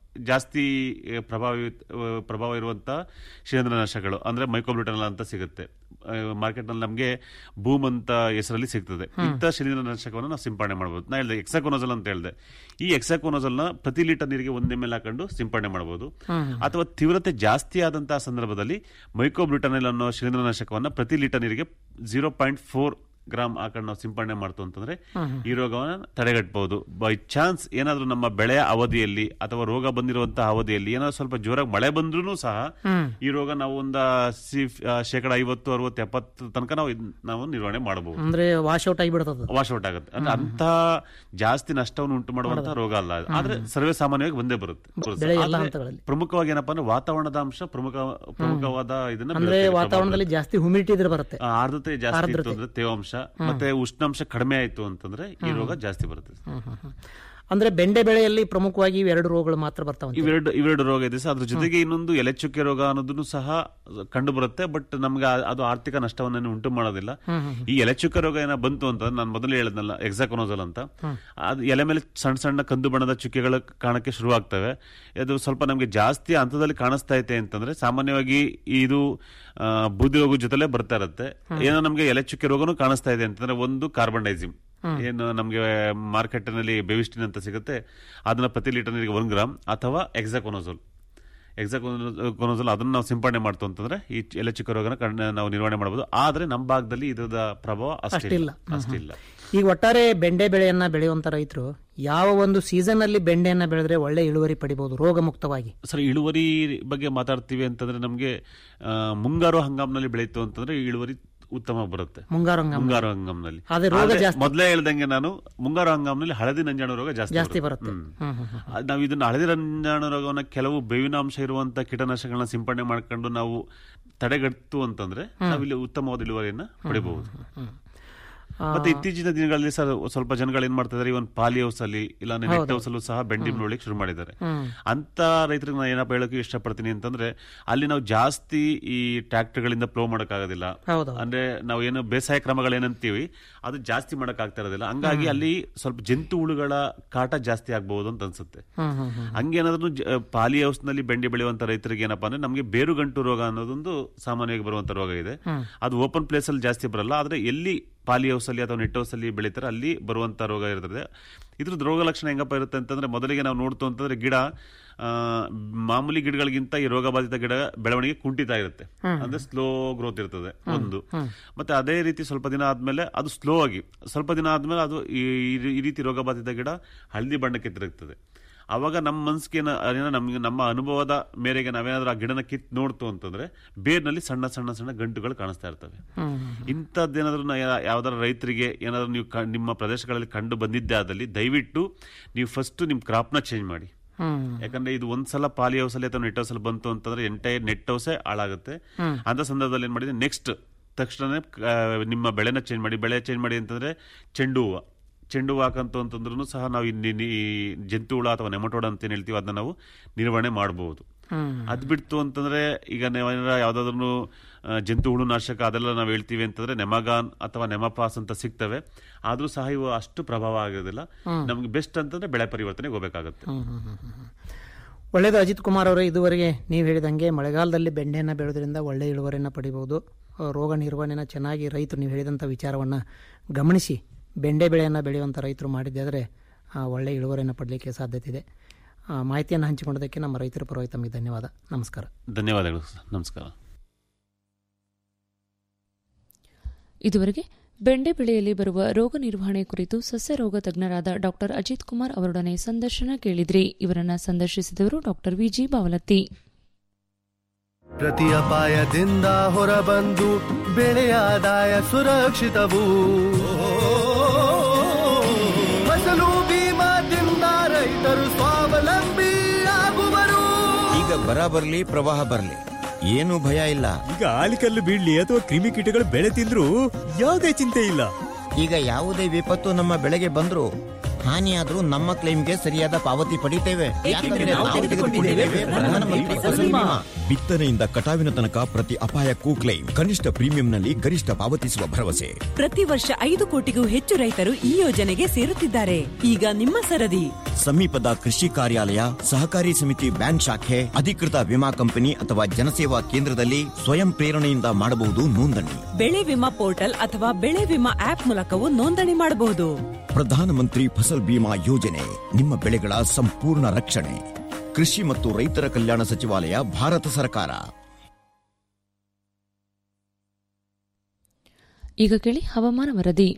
ಜಾಸ್ತಿ ಆ, ಪ್ರಭಾವಿ ಆ, ಪ್ರಭಾವ ಇರುವಂತ ಶಿಲೀಂಧ್ರನಾಶಕಗಳು ಅಂದ್ರೆ ಮೈಕೋಬ್ಯೂಟನಲ್ ಅಂತ ಸಿಗುತ್ತೆ ಮಾರ್ಕೆಟ್ ನಲ್ಲಿ ನಮಗೆ ಬೂಮ್ ಅಂತ ಹೆಸರಲ್ಲಿ ಸಿಗ್ತದೆ ಇಂಥ ಶಿಲೀಂಧ್ರನಾಶಕವನ್ನು ನಾವು ಸಿಂಪಡಣೆ ಮಾಡಬಹುದು ನಾ ಹೇಳಿದೆ ಎಕ್ಸಾಕೋನೋಸಲ್ ಅಂತ ಹೇಳಿದೆ ಈ ಎಕ್ಸಾಕೋನೋಸಲ್ ನ ಪ್ರತಿ ಲೀಟರ್ ನೀರಿಗೆ ಒಂದೇ ಮೇಲೆ ಹಾಕೊಂಡು ಸಿಂಪಡಣೆ ಮಾಡಬಹುದು ಅಥವಾ ತೀವ್ರತೆ ಜಾಸ್ತಿ ಆದಂತಹ ಸಂದರ್ಭದಲ್ಲಿ ಮೈಕೋಬ್ಯೂಟನಲ್ ಅನ್ನೋ ಶಿಲೀಂಧ್ರನಾಶಕವನ್ನ ಪ್ರತಿ ಲೀಟರ್ ನೀರಿಗೆ ಜೀರೋ ಪಾಯಿಂಟ್ ಫೋರ್ ಗ್ರಾಮ್ ಹಾಕೊಂಡು ನಾವು ಸಿಂಪಡಣೆ ಮಾಡ್ತು ಅಂತಂದ್ರೆ ಈ ರೋಗವನ್ನ ತಡೆಗಟ್ಟಬಹುದು ಬೈ ಚಾನ್ಸ್ ಏನಾದ್ರೂ ನಮ್ಮ ಬೆಳೆಯ ಅವಧಿಯಲ್ಲಿ ಅಥವಾ ರೋಗ ಬಂದಿರುವಂತಹ ಅವಧಿಯಲ್ಲಿ ಏನಾದ್ರು ಸ್ವಲ್ಪ ಜೋರಾಗಿ ಮಳೆ ಬಂದ್ರೂ ಸಹ ಈ ರೋಗ ನಾವು ಒಂದು ಶೇಕಡ ಐವತ್ತು ಅರವತ್ತು ಎಪ್ಪತ್ತು ತನಕ ನಾವು ಇದ್- ನಾವು ನಿರ್ವಹಣೆ ಮಾಡಬಹುದು ಅಂದ್ರೆ ವಾಶ್ ಔಟ್ ಆಗಿಬಿಡ್ತದ ವಾಶ್ ಔಟ್ ಆಗುತ್ತೆ ಅಂದ್ರೆ ಅಂತ ಜಾಸ್ತಿ ನಷ್ಟವನ್ನು ಉಂಟು ಮಾಡುವಂತ ರೋಗ ಅಲ್ಲ ಅದು. ಆದ್ರೆ ಸರ್ವೇ ಸಾಮಾನ್ಯವಾಗಿ ಬಂದೇ ಬರುತ್ತೆ ಬೆಳೆ ಎಲ್ಲ ಆದ್ರೆ ಹಂತಗಳಲ್ಲಿ. ಪ್ರಮುಖವಾಗಿ ಏನಪ್ಪಾ ಅಂದ್ರೆ ವಾತಾವರಣದ ಅಂಶ ಪ್ರಮುಖ ಪ್ರಮುಖವಾದ ಇದನ್ನ ಅಂದ್ರೆ ಬೀಳುತ್ತೆ, ಪ್ರಭಾವ ವಾತಾವರಣದಲ್ಲಿ ಜಾಸ್ತಿ ಹ್ಯುಮಿಡಿಟಿ ಇದ್ರೆ ಬರುತ್ತೆ ಆ, ಆರ್ದ್ರತೆ ಜಾಸ್ತಿ ಇತ್ತು ಅಂದ್ರೆ ತೇವಾಂಶ ಮತ್ತೆ ಉಷ್ಣಾಂಶ ಕಡಿಮೆ ಆಯ್ತು ಅಂತಂದ್ರೆ ಈ ರೋಗ ಜಾಸ್ತಿ ಬರುತ್ತೆ ಅಂದ್ರೆ ಬೆಂಡೆ ಬೆಳೆಯಲ್ಲಿ ಪ್ರಮುಖವಾಗಿ ಇವೆರಡು ರೋಗಗಳು ಮಾತ್ರ ಬರ್ತಾವ ಇವೆರಡು ಇವೆರಡು ರೋಗ ಇದೆ ಸರ್ ಅದ್ರ ಜೊತೆಗೆ ಇನ್ನೊಂದು ಎಲೆಚುಕ್ಕೆ ರೋಗ ಅನ್ನೋದನ್ನು ಸಹ ಕಂಡು ಬರುತ್ತೆ ಬಟ್ ನಮ್ಗೆ ಆ- ಅದು ಆರ್ಥಿಕ ನಷ್ಟವನ್ನ ಉಂಟು ಮಾಡೋದಿಲ್ಲ ಈ ಎಲೆಚುಕ್ಕೆ ರೋಗ ಏನೋ ಬಂತು ಅಂತ ನಾನು ಮೊದಲೇ ಹೇಳಿದ್ನಲ್ಲ ಎಕ್ಸಾಕೊನೋಸಲ್ ಅಂತ ಅದು ಎಲೆ ಮೇಲೆ ಸಣ್ಣ ಸಣ್ಣ ಕಂದು ಬಣ್ಣದ ಚುಕ್ಕೆಗಳು ಕಾಣಕ್ಕೆ ಶುರುವಾಗ್ತವೆ ಅದು ಸ್ವಲ್ಪ ನಮಗೆ ಜಾಸ್ತಿ ಹಂತದಲ್ಲಿ ಕಾಣಿಸ್ತಾ ಐತೆ ಅಂತಂದ್ರೆ ಸಾಮಾನ್ಯವಾಗಿ ಇದು ಆ, ಬೂದಿ ರೋಗ ಜೊತೆಲೆ ಬರ್ತಾ ಇರುತ್ತೆ ಏನೋ ನಮಗೆ ಎಲೆಚುಕ್ಕೆ ರೋಗನೂ ಕಾಣಿಸ್ತಾ ಇದೆ ಅಂತಂದ್ರೆ ಒಂದು ಕಾರ್ಬನ್ ಡೈಸಿಮ್ ಏನು ನಮಗೆ ಮಾರ್ಕೆಟ್ ನಲ್ಲಿ ಬೆವಿಸ್ಟಿನ್ ಅಂತ ಸಿಗುತ್ತೆ ಅದನ್ನ ಪ್ರತಿ ಲೀಟರ್ ನೀರಿಗೆ ಒಂದ್ ಗ್ರಾಮ್ ಅಥವಾ ಎಕ್ಸಾಕೊನೋಸೋಲ್ ಎಕ್ಸಾಕೊನೋಸೋಲ್ ಅದನ್ನ ನಾವು ಸಿಂಪಡಣೆ ಮಾಡ್ತು ಅಂತಂದ್ರೆ ಈ ಎಲೆ ಚಿಕ್ಕ ರೋಗನ ಕಣ್ಣ- ನಾವು ನಿರ್ವಹಣೆ ಮಾಡಬಹುದು ಆದ್ರೆ ನಮ್ಮ ಭಾಗದಲ್ಲಿ ಇದರದ ಪ್ರಭಾವ ಅಷ್ಟಿಲ್ಲ ಅಷ್ಟಿಲ್ಲ ಈಗ ಒಟ್ಟಾರೆ ಬೆಂಡೆ ಬೆಳೆಯನ್ನ ಬೆಳೆಯುವಂತ ರೈತರು ಯಾವ ಒಂದು ಸೀಸನ್ ಅಲ್ಲಿ ಬೆಂಡೆಯನ್ನ ಬೆಳೆದ್ರೆ ಒಳ್ಳೆ ಇಳುವರಿ ಪಡಿಬಹುದು ರೋಗ ಮುಕ್ತವಾಗಿ ಸರ್ ಇಳುವರಿ ಬಗ್ಗೆ ಮಾತಾಡ್ತೀವಿ ಅಂತಂದ್ರೆ ನಮಗೆ ಆ, ಮುಂಗಾರು ಹಂಗಾಮ್ನಲ್ಲಿ ಬೆಳೀತು ಅಂತಂದ್ರೆ ಇಳುವರಿ ಉತ್ತಮ ಬರುತ್ತೆ ಮುಂಗಾರು ಹಂಗಾಮ ಮುಂಗಾರು ಹಂಗಾಮ್ನಲ್ಲಿ ಆದ್ರೆ ರೋಗ ಆದ್ರೆ ಜಾಸ್ತಿ. ಮೊದಲೇ ಹೇಳ್ದಂಗೆ ನಾನು ಮುಂಗಾರು ಹಂಗಾಮ್ನಲ್ಲಿ ಹಳದಿ ನಂಜಾಣು ರೋಗ ಜಾಸ್ತಿ ಜಾಸ್ತಿ ಬರುತ್ತೆ ಹ್ಮ್. ಹ್ಮ್, ಹ್ಮ್, ಹ್ಮ್. ಅದ್ ನಾವು ಇದನ್ನ ಹಳದಿ ರಂಜಾಣು ರೋಗವನ್ನ ಕೆಲವು ಬೇವಿನಾಂಶ ಇರುವಂತ ಕೀಟನಾಶಕಗಳನ್ನ ಸಿಂಪಡಣೆ ಮಾಡ್ಕೊಂಡು ನಾವು ತಡೆಗಟ್ಟು ಅಂತಂದ್ರೆ ನಾವಿಲ್ಲಿ ಉತ್ತಮವಾದ ಇಳುವರಿಯನ್ನ ಪಡಿಬಹುದು ಮತ್ತೆ ಇತ್ತೀಚಿನ ದಿನಗಳಲ್ಲಿ ಸರ್ ಸ್ವಲ್ಪ ಜನಗಳು ಏನ್ ಮಾಡ್ತಿದ್ದಾರೆ ಇವನ್ ಪಾಲಿ ಹೌಸ್ ಅಲ್ಲಿ ಇಲ್ಲ ನೆಟ್ ಹೌಸ್ ಅಲ್ಲೂ ಸಹ ಬೆಂಡಿ ನೋಡ್ಲಿಕ್ಕೆ ಶುರು ಮಾಡಿದ್ದಾರೆ ಅಂತ ರೈತರಿಗೆ ನಾನು ಏನಪ್ಪ ಹೇಳಕ್ಕೆ ಇಷ್ಟಪಡ್ತೀನಿ ಅಂತಂದ್ರೆ ಅಲ್ಲಿ ನಾವು ಜಾಸ್ತಿ ಈ ಟ್ರ್ಯಾಕ್ಟರ್ ಗಳಿಂದ ಪ್ಲೋ ಮಾಡೋಕ್ಕಾಗೋದಿಲ್ಲ ಹೌದು ಅಂದ್ರೆ ನಾವು ಏನು ಬೇಸಾಯ ಕ್ರಮಗಳೇನಂತೀವಿ ಅದು ಜಾಸ್ತಿ ಮಾಡಕ್ ಆಗ್ತಾ ಇರೋದಿಲ್ಲ ಹಂಗಾಗಿ ಅಲ್ಲಿ ಸ್ವಲ್ಪ ಜಂತು ಹುಳುಗಳ ಕಾಟ ಜಾಸ್ತಿ ಆಗ್ಬಹುದು ಅಂತ ಅನ್ಸುತ್ತೆ ಹ್ಮ್ ಹ್ಮ್ ಹ್ಮ್ ಹಂಗೇನಾದ್ರೂ ಜ- ಪಾಲಿ ಹೌಸ್ ನಲ್ಲಿ ಬೆಂಡೆ ಬೆಳೆಯುವಂತ ರೈತರಿಗೆ ಏನಪ್ಪಾ ಅಂದ್ರೆ ನಮಗೆ ಬೇರುಗಂಟು ರೋಗ ಅನ್ನೋದೊಂದು ಸಾಮಾನ್ಯವಾಗಿ ಬರುವಂತ ರೋಗ ಇದೆ ಅದು ಓಪನ್ ಪ್ಲೇಸ್ ಅಲ್ಲಿ ಜಾಸ್ತಿ ಬರಲ್ಲ ಆದ್ರೆ ಎಲ್ಲಿ ಪಾಲಿ ಹೌಸ್ ಅಲ್ಲಿ ಅಥವಾ ನೆಟ್ ಹೌಸ್ ಅಲ್ಲಿ ಬೆಳೀತಾರೆ ಅಲ್ಲಿ ಬರುವಂತ ರೋಗ ಇರ್ತದೆ ಇದ್ರದ್ದು ರೋಗ ಲಕ್ಷಣ ಹೆಂಗಪ್ಪ ಇರುತ್ತೆ ಅಂತಂದ್ರೆ ಮೊದಲಿಗೆ ನಾವು ನೋಡ್ತು ಅಂತಂದ್ರೆ ಗಿಡ ಆ, ಮಾಮೂಲಿ ಗಿಡಗಳಿಗಿಂತ ಈ ರೋಗ ಬಾಧಿತ ಗಿಡ ಬೆಳವಣಿಗೆ ಕುಂಠಿತ ಇರುತ್ತೆ ಅಂದ್ರೆ ಸ್ಲೋ ಗ್ರೋತ್ ಇರ್ತದೆ ಒಂದು ಮತ್ತೆ ಅದೇ ರೀತಿ ಸ್ವಲ್ಪ ದಿನ ಆದ್ಮೇಲೆ ಅದು ಸ್ಲೋ ಆಗಿ ಸ್ವಲ್ಪ ದಿನ ಆದ್ಮೇಲೆ ಅದು ಈ ಈ ರೀತಿ ರೋಗ ಬಾಧಿತ ಗಿಡ ಹಳದಿ ಬಣ್ಣಕ್ಕೆ ತಿರುಗ್ತದೆ ಅವಾಗ ನಮ್ಮ ಮನ್ಸಿಗೆ ಏನೋ ನಮ್ಗೆ ನಮ್ಮ ಅನುಭವದ ಮೇರೆಗೆ ನಾವೇನಾದ್ರೂ ಆ ಗಿಡನ ಕಿತ್ ನೋಡ್ತು ಅಂತಂದ್ರೆ ಬೇರ್ನಲ್ಲಿ ಸಣ್ಣ ಸಣ್ಣ ಸಣ್ಣ ಗಂಟುಗಳು ಕಾಣಿಸ್ತಾ ಇರ್ತವೆ ಇಂಥದ್ದೇನಾದ್ರೂ ನಾ ಯಾ- ಯಾವ್ದಾರ ರೈತರಿಗೆ ಏನಾದ್ರೂ ನೀವು ಕ- ನಿಮ್ಮ ಪ್ರದೇಶಗಳಲ್ಲಿ ಕಂಡು ಬಂದಿದ್ದೆ ಆದಲ್ಲಿ ದಯವಿಟ್ಟು ನೀವು ಫಸ್ಟ್ ನಿಮ್ ಕ್ರಾಪ್ನ ಚೇಂಜ್ ಮಾಡಿ ಹ್ಮ್ ಯಾಕಂದ್ರೆ ಇದು ಒಂದ್ಸಲ ಪಾಲಿ ಹೌಸ್ ಅಲ್ಲಿ ಅಥವಾ ನೆಟ್ ಹೌಸ್ ಅಲ್ಲಿ ಬಂತು ಅಂತಂದ್ರೆ ಎಂಟೈರ್ ನೆಟ್ ಹೌಸೇ ಹಾಳಾಗುತ್ತೆ ಅಂತ ಸಂದರ್ಭದಲ್ಲಿ ಏನ್ ಮಾಡಿದ್ರೆ ನೆಕ್ಸ್ಟ್ ತಕ್ಷಣ ನಿಮ್ಮ ಬೆಳೆನ ಚೇಂಜ್ ಮಾಡಿ ಬೆಳೆ ಚೇಂಜ್ ಮಾಡಿ ಅಂತಂದ್ರೆ ಚೆಂಡು ಹೂವು ಚೆಂಡು ಹೂವು ಹಾಕಂತು ಅಂತಂದ್ರೂ ಸಹ ನಾವು ಇನ್ನಿ ಈ ಜಂತು ಹುಳ ಅಥವಾ ನೆಮಟೋಡ ಅಂತ ಏನ್ ಹೇಳ್ತೀವಿ ಅದನ್ನ ನಾವು ನಿರ್ವಹಣೆ ಮಾಡಬಹುದು ಹ್ಮ್ ಅದ್ ಬಿಡ್ತು ಅಂತಂದ್ರೆ ಈಗ ನಾವೇನಾರ ಯಾವ್ದಾದ್ರು ಜಂತು ಹುಳು ನಾಶಕ ಅದೆಲ್ಲ ನಾವು ಹೇಳ್ತೀವಿ ಅಂತಂದ್ರೆ ನೆಮಗಾನ್ ಅಥವಾ ನೆಮಪಾಸ್ ಅಂತ ಸಿಗ್ತವೆ ಆದ್ರೂ ಸಹ ಇವು ಅಷ್ಟು ಪ್ರಭಾವ ಆಗೋದಿಲ್ಲ ನಮ್ಗೆ ಬೆಸ್ಟ್ ಅಂತಂದ್ರೆ ಬೆಳೆ ಪರಿವರ್ತನೆಗೆ ಹೋಗ್ಬೇಕಾಗುತ್ತೆ ಒಳ್ಳೆಯದು ಅಜಿತ್ ಕುಮಾರ್ ಅವರೇ ಇದುವರೆಗೆ ನೀವು ಹೇಳಿದಂಗೆ ಮಳೆಗಾಲದಲ್ಲಿ ಬೆಂಡೆಯನ್ನು ಬೆಳೆದ್ರಿಂದ ಒಳ್ಳೆ ಇಳುವರಿಯನ್ನು ಪಡಿಬಹುದು ಆ, ರೋಗ ನಿರ್ವಹಣೆನ ಚೆನ್ನಾಗಿ ರೈತರು ನೀವು ಹೇಳಿದಂಥ ವಿಚಾರವನ್ನು ಗಮನಿಸಿ ಬೆಂಡೆ ಬೆಳೆಯನ್ನು ಬೆಳೆಯುವಂಥ ರೈತರು ಮಾಡಿದ್ದಾದರೆ ಒಳ್ಳೆ ಇಳುವರಿಯನ್ನು ಪಡಲಿಕ್ಕೆ ಸಾಧ್ಯತೆ ಇದೆ ಆ, ಮಾಹಿತಿಯನ್ನು ಹಂಚಿಕೊಂಡದಕ್ಕೆ ನಮ್ಮ ರೈತರ ಪರವಾಗಿ ತಮಗೆ ಧನ್ಯವಾದ ನಮಸ್ಕಾರ ಧನ್ಯವಾದಗಳು ಸರ್. ನಮಸ್ಕಾರ ಇದುವರೆಗೆ ಬೆಂಡೆ ಬೆಳೆಯಲ್ಲಿ ಬರುವ ರೋಗ ನಿರ್ವಹಣೆ ಕುರಿತು ಸಸ್ಯ ರೋಗ ತಜ್ಞರಾದ ಡಾಕ್ಟರ್ ಅಜಿತ್ ಕುಮಾರ್ ಅವರೊಡನೆ ಸಂದರ್ಶನ ಕೇಳಿದ್ರಿ ಇವರನ್ನ ಸಂದರ್ಶಿಸಿದವರು ಡಾಕ್ಟರ್ ವಿಜಿ ಬಾವಲತ್ತಿ ಪ್ರತಿ ಅಪಾಯದಿಂದ ಹೊರಬಂದು ಬೆಳೆಯ ಆದಾಯ ಸುರಕ್ಷಿತವು ಫಸಲು ಬೀಮಾದಿಂದ ರೈತರು ಸ್ವಾವಲಂಬಿ ಆಗುವರು ಈಗ ಬರ ಬರ್ಲಿ ಪ್ರವಾಹ ಬರ್ಲಿ ಏನು ಭಯ ಇಲ್ಲ ಈಗ ಆಲಿಕಲ್ಲು ಬೀಳ್ಲಿ ಅಥವಾ ಕ್ರಿಮಿಕೀಟಗಳು ಬೆಳೆ ತಿಂದ್ರು ಯಾವುದೇ ಚಿಂತೆ ಇಲ್ಲ ಈಗ ಯಾವುದೇ ವಿಪತ್ತು ನಮ್ಮ ಬೆಳೆಗೆ ಬಂದ್ರು ಹಾನಿಯಾದ್ರೂ ನಮ್ಮ ಕ್ಲೈಮ್ಗೆ ಸರಿಯಾದ ಪಾವತಿ ಪಡಿತೇವೆ ಏಕೆಂದ್ರೆ ಯಾಕಂದ್ರೆ ನಾವು ನಾವು ತೆಗೆದುಕೊಂಡಿದ್ದೇವೆ ತೆಗೆದುಕೊಂಡಿದ್ದೇವೆ ಪ್ರಧಾನಮಂತ್ರಿ ಫಸಲ್ ಬಿಮಾ. ಬಿತ್ತನೆಯಿಂದ ಕಟಾವಿನ ತನಕ ಪ್ರತಿ ಅಪಾಯಕ್ಕೂ ಕ್ಲೈಮ್ ಕನಿಷ್ಠ ಪ್ರೀಮಿಯಂನಲ್ಲಿ ಗರಿಷ್ಠ ಪಾವತಿಸುವ ಭರವಸೆ ಪ್ರತಿ ವರ್ಷ ಐದು ಕೋಟಿಗೂ ಹೆಚ್ಚು ರೈತರು ಈ ಯೋಜನೆಗೆ ಸೇರುತ್ತಿದ್ದಾರೆ ಈಗ ನಿಮ್ಮ ಸರದಿ ಸಮೀಪದ ಕೃಷಿ ಕಾರ್ಯಾಲಯ ಸಹಕಾರಿ ಸಮಿತಿ ಬ್ಯಾಂಕ್ ಶಾಖೆ ಅಧಿಕೃತ ವಿಮಾ ಕಂಪನಿ ಅಥವಾ ಜನಸೇವಾ ಕೇಂದ್ರದಲ್ಲಿ ಸ್ವಯಂ ಪ್ರೇರಣೆಯಿಂದ ಮಾಡಬಹುದು ನೋಂದಣಿ ಬೆಳೆ ವಿಮಾ ಪೋರ್ಟಲ್ ಅಥವಾ ಬೆಳೆ ವಿಮಾ ಆಪ್ ಮೂಲಕವೂ ನೋಂದಣಿ ಮಾಡಬಹುದು ಪ್ರಧಾನಮಂತ್ರಿ ಫಸಲ್ ಬಿಮಾ ಯೋಜನೆ ನಿಮ್ಮ ಬೆಳೆಗಳ ಸಂಪೂರ್ಣ ರಕ್ಷಣೆ ಕೃಷಿ ಮತ್ತು ರೈತರ ಕಲ್ಯಾಣ ಸಚಿವಾಲಯ ಭಾರತ ಸರ್ಕಾರ ಈಗ ಕೇಳಿ ಹವಾಮಾನ ವರದಿ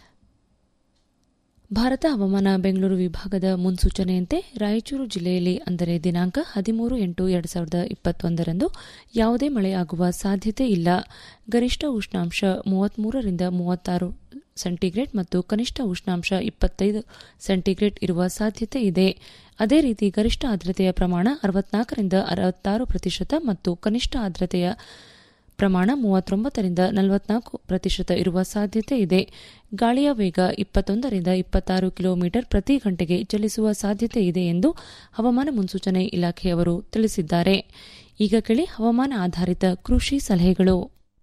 ಭಾರತ ಹವಾಮಾನ ಬೆಂಗಳೂರು ವಿಭಾಗದ ಮುನ್ಸೂಚನೆಯಂತೆ ರಾಯಚೂರು ಜಿಲ್ಲೆಯಲ್ಲಿ ಅಂದರೆ ದಿನಾಂಕ ಹದಿಮೂರು ಎಂಟು ಎರಡು ಸಾವಿರದ ಇಪ್ಪತ್ತೊಂದರಂದು ಯಾವುದೇ ಮಳೆಯಾಗುವ ಸಾಧ್ಯತೆ ಇಲ್ಲ ಗರಿಷ್ಠ ಉಷ್ಣಾಂಶ ಮೂವತ್ಮೂರರಿಂದ ಮೂವತ್ತಾರು ಸೆಂಟಿಗ್ರೇಡ್ ಮತ್ತು ಕನಿಷ್ಠ ಉಷ್ಣಾಂಶ ಇಪ್ಪತ್ತೈದು ಸೆಂಟಿಗ್ರೇಡ್ ಇರುವ ಸಾಧ್ಯತೆ ಇದೆ ಅದೇ ರೀತಿ ಗರಿಷ್ಠ ಆರ್ದ್ರತೆಯ ಪ್ರಮಾಣ ಅರವತ್ನಾಲ್ಕರಿಂದ ಅರವತ್ತಾರು ಪ್ರತಿಶತ ಮತ್ತು ಕನಿಷ್ಠ ಆರ್ದ್ರತೆಯ ಪ್ರಮಾಣ ಮೂವತ್ತೊಂಬತ್ತರಿಂದ ನಲವತ್ನಾಲ್ಕು ಪ್ರತಿಶತ ಇರುವ ಸಾಧ್ಯತೆ ಇದೆ ಗಾಳಿಯ ವೇಗ ಇಪ್ಪತ್ತೊಂದರಿಂದ ಇಪ್ಪತ್ತಾರು ಕಿಲೋಮೀಟರ್ ಪ್ರತಿ ಗಂಟೆಗೆ ಚಲಿಸುವ ಸಾಧ್ಯತೆ ಇದೆ ಎಂದು ಹವಾಮಾನ ಮುನ್ಸೂಚನೆ ಇಲಾಖೆಯವರು ತಿಳಿಸಿದ್ದಾರೆ ಈಗ ಕೇಳಿ ಹವಾಮಾನ ಆಧಾರಿತ ಕೃಷಿ ಸಲಹೆಗಳು